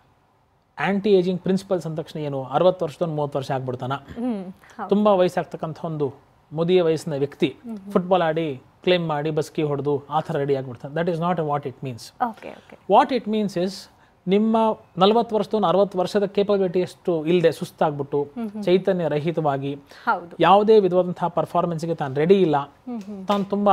Speaker 2: ಆಂಟಿ ಏಜಿಂಗ್ ಪ್ರಿನ್ಸಿಪಲ್ಸ್ ಅಂದ ತಕ್ಷಣ ಏನು ಅರವತ್ತು ವರ್ಷದ ಮೂವತ್ತು ವರ್ಷ ಆಗ್ಬಿಡ್ತಾನ
Speaker 1: ಹ್ಮ್
Speaker 2: ತುಂಬಾ ವಯಸ್ಸಾಗ್ತಕ್ಕಂಥ ಒಂದು ಮುದಿಯ ವಯಸ್ಸಿನ ವ್ಯಕ್ತಿ ಫುಟ್ಬಾಲ್ ಆಡಿ ಕ್ಲೇಮ್ ಮಾಡಿ ಬಸ್ಕಿ ಹೊಡೆದು ಆ ಥರ ರೆಡಿ ಆಗಿಬಿಡ್ತಾನೆ that is not what it means
Speaker 1: okay okay
Speaker 2: what it means is ನಿಮ್ಮ ನಲವತ್ತು ವರ್ಷದ ಅರವತ್ತು ವರ್ಷದ ಕೇಪಬಿಲಿಟಿ ಅಷ್ಟು ಇಲ್ಲದೆ ಸುಸ್ತಾಗ್ಬಿಟ್ಟು ಚೈತನ್ಯ ರಹಿತವಾಗಿ
Speaker 1: ಹೌದು
Speaker 2: ಯಾವುದೇ ವಿಧವಾದಂತಹ ಪರ್ಫಾರ್ಮೆನ್ಸ್ಗೆ ತಾನು ರೆಡಿ ಇಲ್ಲ ತಾನು ತುಂಬ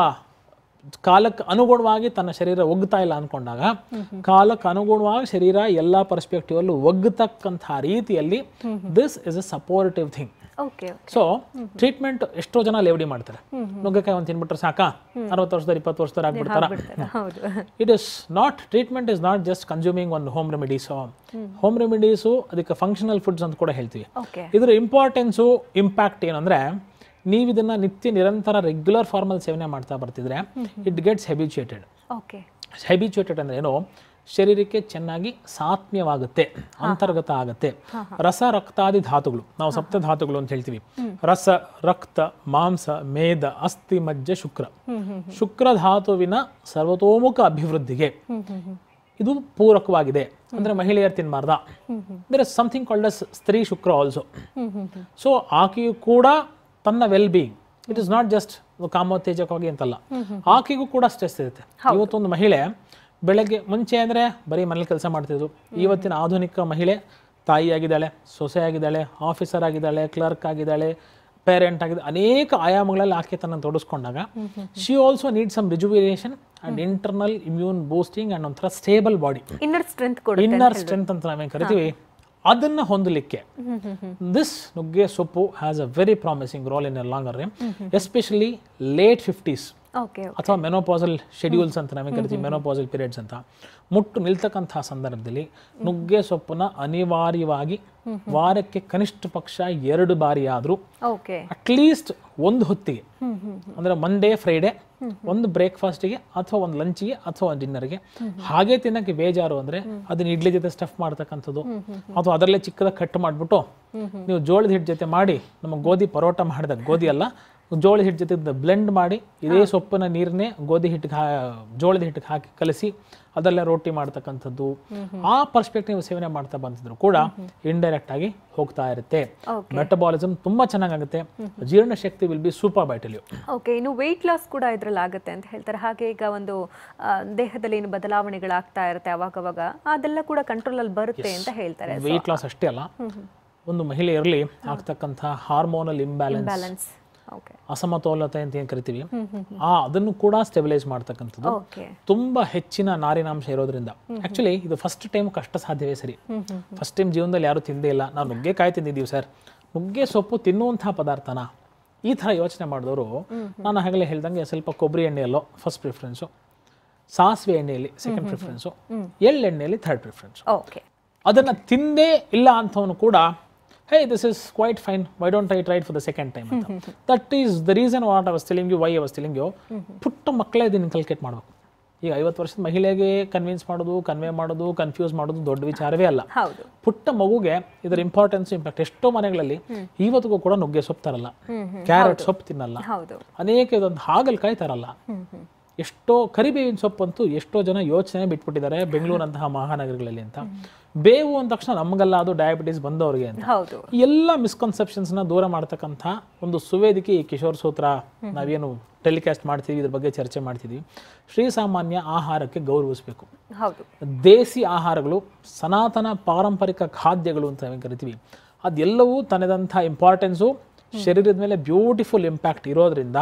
Speaker 2: ಕಾಲಕ್ಕೆ ಅನುಗುಣವಾಗಿ ತನ್ನ ಶರೀರ ಒಗ್ತಾ ಇಲ್ಲ ಅನ್ಕೊಂಡಾಗ ಕಾಲಕ್ಕೆ ಅನುಗುಣವಾಗಿ ಶರೀರ ಎಲ್ಲ ಪರ್ಸ್ಪೆಕ್ಟಿವ್ ಅಲ್ಲೂ ಒಗ್ಗತಕ್ಕಂತಹ ರೀತಿಯಲ್ಲಿ this is a supportive thing
Speaker 1: okay
Speaker 2: so treatment ಎಷ್ಟೋ ಜನ ಲೇವಡಿ ಮಾಡ್ತಾರೆ ನುಗ್ಗೆಕಾಯಿ ಒಂದು ತಿನ್ಬಿಟ್ರೆ ಸಾಕಾ ಅರವತ್ತು ವರ್ಷದ ಇಪ್ಪತ್ತು ವರ್ಷದ ಆಗ್ಬಿಡ್ತಾರ
Speaker 1: ಹೌದು
Speaker 2: it is not treatment is not just consuming ಒಂದು ಹೋಮ್ ರೆಮಿಡೀಸ್ ಹೋಮ್ ರೆಮಿಡೀಸು ಅದಕ್ಕೆ ಫಂಕ್ಷನಲ್ ಫುಡ್ಸ್ ಅಂತ ಕೂಡ ಹೇಳ್ತೀವಿ
Speaker 1: ಓಕೆ
Speaker 2: ಇದರ ಇಂಪಾರ್ಟೆನ್ಸು ಇಂಪ್ಯಾಕ್ಟ್ ಏನಂದ್ರೆ ನೀವು ಇದನ್ನ ನಿತ್ಯ ನಿರಂತರ ರೆಗ್ಯುಲರ್ ಫಾರ್ಮಲ್ ಸೇವನೆ ಮಾಡ್ತಾ ಬರ್ತಿದ್ರೆ it gets habituated
Speaker 1: okay
Speaker 2: habituated ಅಂದ್ರೆ ಏನು ಶರೀರಕ್ಕೆ ಚೆನ್ನಾಗಿ ಸಾತ್ಮ್ಯವಾಗುತ್ತೆ ಅಂತರ್ಗತ ಆಗುತ್ತೆ ರಸ ರಕ್ತಾದಿ ಧಾತುಗಳು ನಾವು ಸಪ್ತ ಧಾತುಗಳು ಅಂತ ಹೇಳ್ತೀವಿ ರಸ ರಕ್ತ ಮಾಂಸ ಮೇದ ಅಸ್ಥಿ ಮಜ್ಜೆ ಶುಕ್ರ ಶುಕ್ರ ಧಾತುವಿನ ಸರ್ವತೋಮುಖ ಅಭಿವೃದ್ಧಿಗೆ ಇದು ಪೂರಕವಾಗಿದೆ ಅಂದ್ರೆ ಮಹಿಳೆಯರು ತಿನ್ಬಾರ್ದ there is something called as ಸ್ತ್ರೀ ಶುಕ್ರ ಆಲ್ಸೋ ಸೊ ಆಕೆಯು ಕೂಡ ತನ್ನ well being it is not just ಕಾಮೋತ್ತೇಜಕವಾಗಿ ಅಂತಲ್ಲ ಆಕೆಗೂ ಕೂಡ ಸ್ಟ್ರೆಸ್ ಇರುತ್ತೆ ಇವತ್ತೊಂದು ಮಹಿಳೆ ಬೆಳಗ್ಗೆ ಮುಂಚೆ ಅಂದ್ರೆ ಬರೀ ಮನೇಲಿ ಕೆಲಸ ಮಾಡ್ತಿದ್ರು ಇವತ್ತಿನ ಆಧುನಿಕ ಮಹಿಳೆ ತಾಯಿಯಾಗಿದ್ದಾಳೆ ಸೊಸೆಯಾಗಿದ್ದಾಳೆ ಆಫೀಸರ್ ಆಗಿದ್ದಾಳೆ ಕ್ಲರ್ಕ್ ಆಗಿದ್ದಾಳೆ ಪೇರೆಂಟ್ ಆಗಿದೆ ಅನೇಕ ಆಯಾಮಗಳಲ್ಲಿ ಆಕೆ ತನ್ನ ತೊಡಸ್ಕೊಂಡಾಗ she also need some rejuvenation and internal immune boosting and ಒಂಥರ ಸ್ಟೇಬಲ್ ಬಾಡಿ
Speaker 1: ಇನ್ನರ್ ಸ್ಟ್ರೆಂತ್ ಕೊಡುತ್ತೆ
Speaker 2: ಇನ್ನರ್ ಸ್ಟ್ರೆಂತ್ ಅಂತ ನಾವೇನು ಕರಿತೀವಿ ಅದನ್ನ ಹೊಂದಲಿಕ್ಕೆ ದಿಸ್ ನುಗ್ಗೆ ಸೊಪ್ಪು has a very promising role in a longer especially late fifties
Speaker 1: okay
Speaker 2: ಅಥವಾ ಮೆನೋಪಾಸಲ್ ಶೆಡ್ಯೂಲ್ಸ್ ಅಂತ ನಾವೇ ಕರಿತೀವಿ ಮೆನೋಪಾಸಲ್ ಪೀರಿಯಡ್ಸ್ ಅಂತ ಮುಟ್ಟು ನಿಲ್ತಕ್ಕಂತಹ ಸಂದರ್ಭದಲ್ಲಿ ನುಗ್ಗೆ ಸೊಪ್ಪನ್ನ ಅನಿವಾರ್ಯವಾಗಿ ವಾರಕ್ಕೆ ಕನಿಷ್ಠ ಪಕ್ಷ ಎರಡು ಬಾರಿ ಆದರೂ
Speaker 1: ಓಕೆ
Speaker 2: ಅಟ್ಲೀಸ್ಟ್ ಒಂದು ಹೊತ್ತಿಗೆ ಅಂದ್ರೆ ಮಂಡೇ ಫ್ರೈಡೆ ಒಂದು ಬ್ರೇಕ್ಫಾಸ್ಟಿಗೆ ಅಥವಾ ಒಂದು ಲಂಚಿಗೆ ಅಥವಾ ಒಂದು ಡಿನ್ನರ್ಗೆ ಹಾಗೆ ತಿನ್ನಕ್ಕೆ ಬೇಜಾರು ಅಂದ್ರೆ ಅದನ್ನ ಇಡ್ಲಿ ಜೊತೆ ಸ್ಟಫ್ ಮಾಡ್ತಕ್ಕಂಥದ್ದು ಅಥವಾ ಅದರಲ್ಲೇ ಚಿಕ್ಕದಾಗಿ ಕಟ್ ಮಾಡಿಬಿಟ್ಟು ನೀವು ಜೋಳದ ಹಿಟ್ಟು ಜೊತೆ ಮಾಡಿ ನಮ್ಮ ಗೋಧಿ ಪರೋಟ ಮಾಡಿದಾಗ ಗೋಧಿ ಅಲ್ಲ ಜೋಳದ ಹಿಟ್ಟು ಜೊತೆ ಬ್ಲೆಂಡ್ ಮಾಡಿ ಇದೇ ಸೊಪ್ಪಿನ ನೀರನ್ನೇ ಗೋಧಿ ಹಿಟ್ಟಿಗೆ ಹಾ ಜೋಳದ ಹಿಟ್ಟಿಗೆ ಹಾಕಿ ಕಲಸಿ ಅದರಲ್ಲೇ ರೊಟ್ಟಿ ಮಾಡ್ತಕ್ಕಂಥದ್ದು ಆ ಪರ್ಸ್ಪೆಕ್ಟಿವ್ ಸೇವನೆ ಮಾಡ್ತಾ ಬಂದಿದ್ರು ಕೂಡ ಇಂಡೈರೆಕ್ಟ್ ಆಗಿ ಹೋಗ್ತಾ ಇರುತ್ತೆ ಮೆಟಬಾಲಿಸಮ್ ತುಂಬಾ ಚೆನ್ನಾಗಾಗುತ್ತೆ ಜೀರ್ಣ ಶಕ್ತಿ will be super vital
Speaker 1: okay ಇನ್ನು ವೆಯ್ಟ್ ಲಾಸ್ ಕೂಡ ಇದ್ರಲ್ಲಿ ಆಗುತ್ತೆ ಅಂತ ಹೇಳ್ತಾರೆ ಹಾಗೆ ಈಗ ಒಂದು ಆ, ದೇಹದಲ್ಲಿ ಏನು ಬದಲಾವಣೆಗಳಾಗ್ತಾ ಇರುತ್ತೆ ಅವಾಗವಾಗ ಅದೆಲ್ಲ ಕೂಡ ಕಂಟ್ರೋಲ್ ಅಲ್ಲಿ ಬರುತ್ತೆ ಅಂತ ಹೇಳ್ತಾರೆ
Speaker 2: ವೆಯ್ಟ್ ಲಾಸ್ ಅಷ್ಟೇ ಅಲ್ಲ ಒಂದು ಮಹಿಳೆಯರಲ್ಲಿ ಆಗ್ತಕ್ಕಂಥ ಹಾರ್ಮೋನಲ್ ಇಂಬ್ಯಾಲೆನ್ಸ್
Speaker 1: ಬ್ಯಾಲೆನ್ಸ್ ಓಕೆ
Speaker 2: ಅಸಮತೋಲತೆ ಅಂತ ಏನು ಕರಿತೀವಿ ಆ ಅದನ್ನು ಕೂಡ ಸ್ಟೆಬಿಲೈಸ್ ಮಾಡ್ತಕ್ಕಂಥದ್ದು
Speaker 1: ಓಕೆ
Speaker 2: ತುಂಬಾ ಹೆಚ್ಚಿನ ನಾರಿನಾಂಶ ಇರೋದ್ರಿಂದ ಆಕ್ಚುಲಿ ಇದು ಫಸ್ಟ್ ಟೈಮ್ ಕಷ್ಟ ಸಾಧ್ಯವೇ ಸರಿ ಫಸ್ಟ್ ಟೈಮ್ ಜೀವನದಲ್ಲಿ ಯಾರು ತಿಂದೇ ಇಲ್ಲ ನಾವು ನುಗ್ಗೆಕಾಯಿ ತಿಂದಿದ್ದೀವಿ ಸರ್ ನುಗ್ಗೆ ಸೊಪ್ಪು ತಿನ್ನುವಂತಹ ಪದಾರ್ಥನ ಈ ಥರ ಯೋಚನೆ ಮಾಡಿದವರು ನಾನು ಆಗಲೇ ಹೇಳ್ದಂಗೆ ಸ್ವಲ್ಪ ಕೊಬ್ಬರಿ ಎಣ್ಣೆಯಲ್ಲೋ ಫಸ್ಟ್ ಪ್ರಿಫರೆನ್ಸು ಸಾಸಿವೆ ಎಣ್ಣೆಯಲ್ಲಿ ಸೆಕೆಂಡ್ ಪ್ರಿಫರೆನ್ಸು ಎಳ್ಳೆಣ್ಣೆಯಲ್ಲಿ ಥರ್ಡ್ ಪ್ರಿಫರೆನ್ಸು
Speaker 1: ಓಕೆ
Speaker 2: ಅದನ್ನ ತಿಂದೇ ಇಲ್ಲ ಅಂತವನು ಕೂಡ hey this is quite fine why don't I tried for the second time ಅಂತ that is the reason what I was telling you why I was telling you ಪುಟ್ಟ ಮಕ್ಕಳೇ ಇದನ್ನ ಕಲ್ಕೇಟ್ ಮಾಡಬೇಕು ಈಗ ಐವತ್ತು ವರ್ಷದ ಮಹಿಳೆಗೆ ಕನ್ವಿನ್ಸ್ ಮಾಡೋದು ಕನ್ವೆ ಮಾಡೋದು ಕನ್ಫ್ಯೂಸ್ ಮಾಡೋದು ದೊಡ್ಡ ವಿಚಾರವೇ ಅಲ್ಲ
Speaker 1: ಹೌದು
Speaker 2: ಪುಟ್ಟ ಮಗುಗೆ ಇದರ ಇಂಪಾರ್ಟೆನ್ಸ್ ಇಂಪ್ಯಾಕ್ಟ್ ಎಷ್ಟೋ ಮನೆಗಳಲ್ಲಿ ಇವತ್ತಿಗೂ ಕೂಡ ನುಗ್ಗೆ ಸೊಪ್ಪು ತರಲ್ಲ ಕ್ಯಾರೆಟ್ ಸೊಪ್ಪು ತಿನ್ನಲ್ಲ
Speaker 1: ಹೌದು
Speaker 2: ಅನೇಕ ಇದೊಂದು ಹಾಗಲಕಾಯಿ ತರಲ್ಲ ಎಷ್ಟೋ ಕರಿಬೇವಿನ ಸೊಪ್ಪಂತೂ ಎಷ್ಟೋ ಜನ ಯೋಚನೆ ಬಿಟ್ಬಿಟ್ಟಿದ್ದಾರೆ ಬೆಂಗಳೂರಂತಹ ಮಹಾನಗರಗಳಲ್ಲಿ ಅಂತ ಬೇವು ಅಂದ ತಕ್ಷಣ ನಮಗೆಲ್ಲ ಅದು ಡಯಾಬಿಟಿಸ್ ಬಂದವರಿಗೆ ಅಂತ
Speaker 1: ಹೌದು
Speaker 2: ಈ ಎಲ್ಲ ಮಿಸ್ಕನ್ಸೆಪ್ಷನ್ಸ್ನ ದೂರ ಮಾಡ್ತಕ್ಕಂಥ ಒಂದು ಸುವೇದಿಕೆ ಈ ಕಿಶೋರ್ ಸೂತ್ರ ನಾವೇನು ಟೆಲಿಕಾಸ್ಟ್ ಮಾಡ್ತೀವಿ ಇದ್ರ ಬಗ್ಗೆ ಚರ್ಚೆ ಮಾಡ್ತಿದ್ವಿ ಶ್ರೀಸಾಮಾನ್ಯ ಆಹಾರಕ್ಕೆ ಗೌರವಿಸಬೇಕು
Speaker 1: ಹೌದು
Speaker 2: ದೇಸಿ ಆಹಾರಗಳು ಸನಾತನ ಪಾರಂಪರಿಕ ಖಾದ್ಯಗಳು ಅಂತ ನಾವೇನ್ ಕರಿತೀವಿ ಅದೆಲ್ಲವೂ ತನ್ನದಂಥ ಇಂಪಾರ್ಟೆನ್ಸು ಶರೀರದ ಮೇಲೆ ಬ್ಯೂಟಿಫುಲ್ ಇಂಪ್ಯಾಕ್ಟ್ ಇರೋದ್ರಿಂದ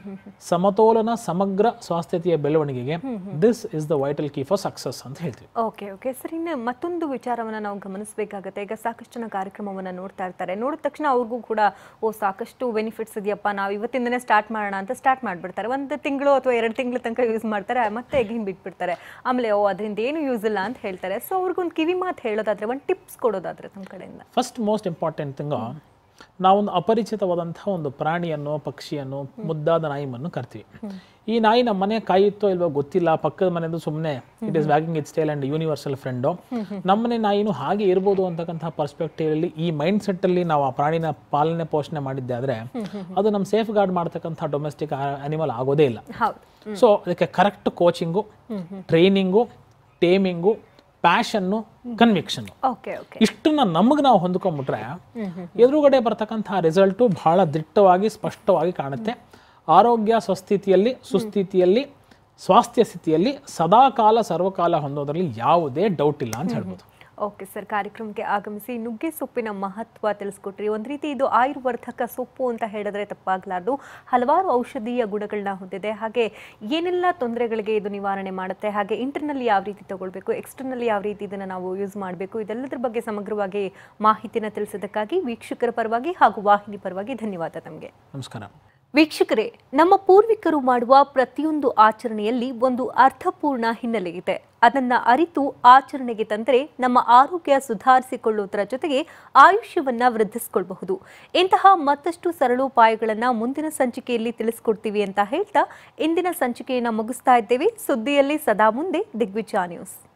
Speaker 2: ಸಮತೋಲನ ಸಮಗ್ರ ಸ್ವಾಸ್ಥ್ಯತೆಯ ಬೆಳವಣಿಗೆಗೆ this is the vital key for success ಅಂತ ಹೇಳ್ತೀವಿ
Speaker 1: ಓಕೆ ಓಕೆ ಸರ್ ಇನ್ನು ಮತ್ತೊಂದು ವಿಚಾರವನ್ನ ನಾವು ಗಮನಿಸಬೇಕಾಗತ್ತೆ ಈಗ ಸಾಕಷ್ಟು ಜನ ಕಾರ್ಯಕ್ರಮವನ್ನ ನೋಡ್ತಾ ಇರ್ತಾರೆ ನೋಡಿದ ತಕ್ಷಣ ಅವ್ರಿಗೂ ಕೂಡ ಓ ಸಾಕಷ್ಟು ಬೆನಿಫಿಟ್ಸ್ ಇದೆಯಪ್ಪ ನಾವು ಇವತ್ತಿಂದನೇ ಸ್ಟಾರ್ಟ್ ಮಾಡೋಣ ಅಂತ ಸ್ಟಾರ್ಟ್ ಮಾಡ್ಬಿಡ್ತಾರೆ ಒಂದು ತಿಂಗಳು ಅಥವಾ ಎರಡು ತಿಂಗಳ ತನಕ ಯೂಸ್ ಮಾಡ್ತಾರೆ ಮತ್ತೆ ಎಗಿನ್ ಬಿಟ್ಬಿಡ್ತಾರೆ ಆಮೇಲೆ ಓ ಅದರಿಂದ ಏನು ಯೂಸ್ ಇಲ್ಲ ಅಂತ ಹೇಳ್ತಾರೆ ಸೊ ಅವ್ರಿಗೊಂದು ಕಿವಿ ಮಾತು ಹೇಳೋದಾದ್ರೆ ಒಂದು ಟಿಪ್ಸ್ ಕೊಡೋದಾದ್ರೆ ನಮ್ಮ ಕಡೆಯಿಂದ
Speaker 2: ಫಸ್ಟ್ ಮೋಸ್ಟ್ ಇಂಪಾರ್ಟೆಂಟ್ ಥಿಂಗ್ ನಾವೊಂದು ಅಪರಿಚಿತವಾದಂತಹ ಒಂದು ಪ್ರಾಣಿಯನ್ನು ಪಕ್ಷಿಯನ್ನು ಮುದ್ದಾದ ನಾಯಿಯನ್ನು ಕರ್ತೀವಿ ಈ ನಾಯಿ ನಮ್ಮ ಮನೆ ಕಾಯುತ್ತೋ ಇಲ್ವೋ ಗೊತ್ತಿಲ್ಲ ಪಕ್ಕದ ಮನೆದು ಸುಮ್ಮನೆ it is wagging its tail and universal friend ನಮ್ಮನೆ ನಾಯಿನೂ ಹಾಗೆ ಇರ್ಬೋದು ಅಂತಕ್ಕಂತಹ ಪರ್ಸ್ಪೆಕ್ಟಿವ್ ಅಲ್ಲಿ ಈ ಮೈಂಡ್ ಸೆಟ್ ಅಲ್ಲಿ ನಾವು ಆ ಪ್ರಾಣಿನ ಪಾಲನೆ ಪೋಷಣೆ ಮಾಡಿದ್ದೆ ಆದ್ರೆ ಅದು ನಮ್ಮ ಸೇಫ್ ಗಾರ್ಡ್ ಮಾಡ್ತಕ್ಕಂಥ ಡೊಮೆಸ್ಟಿಕ್ ಅನಿಮಲ್ ಆಗೋದೇ ಇಲ್ಲ
Speaker 1: ಹೌದು
Speaker 2: ಸೊ ಅದಕ್ಕೆ correct coaching training taming passion conviction
Speaker 1: okay okay
Speaker 2: ಇಷ್ಟನ್ನ ನಮಗೆ ನಾವು ಹೊಂದ್ಕೊಂಡ್ಬಿಟ್ರೆ ಎದುರುಗಡೆ ಬರ್ತಕ್ಕಂಥ ರಿಸಲ್ಟು ಬಹಳ ದಿಟ್ಟವಾಗಿ ಸ್ಪಷ್ಟವಾಗಿ ಕಾಣುತ್ತೆ ಆರೋಗ್ಯ ಸ್ವಸ್ಥಿತಿಯಲ್ಲಿ ಸುಸ್ಥಿತಿಯಲ್ಲಿ ಸ್ವಾಸ್ಥ್ಯ ಸ್ಥಿತಿಯಲ್ಲಿ ಸದಾಕಾಲ ಸರ್ವಕಾಲ ಹೊಂದೋದ್ರಲ್ಲಿ ಯಾವುದೇ ಡೌಟ್ ಇಲ್ಲ ಅಂತ ಹೇಳ್ಬೋದು
Speaker 1: ಓಕೆ ಸರ್ ಕಾರ್ಯಕ್ರಮಕ್ಕೆ ಆಗಮಿಸಿ ನುಗ್ಗೆ ಸೊಪ್ಪಿನ ಮಹತ್ವ ತಿಳಿಸ್ಕೊಟ್ರಿ ಒಂದು ರೀತಿ ಇದು ಆಯುರ್ವರ್ಧಕ ಸೊಪ್ಪು ಅಂತ ಹೇಳಿದ್ರೆ ತಪ್ಪಾಗಲಾರ್ದು ಹಲವಾರು ಔಷಧೀಯ ಗುಣಗಳನ್ನ ಹೊಂದಿದೆ ಹಾಗೆ ಏನೆಲ್ಲ ತೊಂದರೆಗಳಿಗೆ ಇದು ನಿವಾರಣೆ ಮಾಡುತ್ತೆ ಹಾಗೆ ಇಂಟರ್ನಲ್ಲಿ ಯಾವ ರೀತಿ ತಗೊಳ್ಬೇಕು ಎಕ್ಸ್ಟರ್ನಲ್ಲಿ ಯಾವ ರೀತಿ ಇದನ್ನು ನಾವು ಯೂಸ್ ಮಾಡಬೇಕು ಇದೆಲ್ಲದರ ಬಗ್ಗೆ ಸಮಗ್ರವಾಗಿ ಮಾಹಿತಿನ ತಿಳಿಸೋದಕ್ಕಾಗಿ ವೀಕ್ಷಕರ ಪರವಾಗಿ ಹಾಗೂ ವಾಹಿನಿ ಪರವಾಗಿ ಧನ್ಯವಾದ ತಮಗೆ
Speaker 2: ನಮಸ್ಕಾರ
Speaker 1: ವೀಕ್ಷಕರೇ ನಮ್ಮ ಪೂರ್ವಿಕರು ಮಾಡುವ ಪ್ರತಿಯೊಂದು ಆಚರಣೆಯಲ್ಲಿ ಒಂದು ಅರ್ಥಪೂರ್ಣ ಹಿನ್ನೆಲೆ ಇದೆ ಅದನ್ನ ಅರಿತು ಆಚರಣೆಗೆ ತಂದರೆ ನಮ್ಮ ಆರೋಗ್ಯ ಸುಧಾರಿಸಿಕೊಳ್ಳುವುದರ ಜೊತೆಗೆ ಆಯುಷ್ಯವನ್ನ ವೃದ್ಧಿಸಿಕೊಳ್ಳಬಹುದು ಇಂತಹ ಮತ್ತಷ್ಟು ಸರಳೋಪಾಯಗಳನ್ನ ಮುಂದಿನ ಸಂಚಿಕೆಯಲ್ಲಿ ತಿಳಿಸ್ಕೊಡ್ತೀವಿ ಅಂತ ಹೇಳ್ತಾ ಇಂದಿನ ಸಂಚಿಕೆಯನ್ನ ಮುಗಿಸ್ತಾ ಇದ್ದೇವೆ ಸುದ್ದಿಯಲ್ಲಿ ಸದಾ ಮುಂದೆ ದಿಗ್ವಿಜಯ ನ್ಯೂಸ್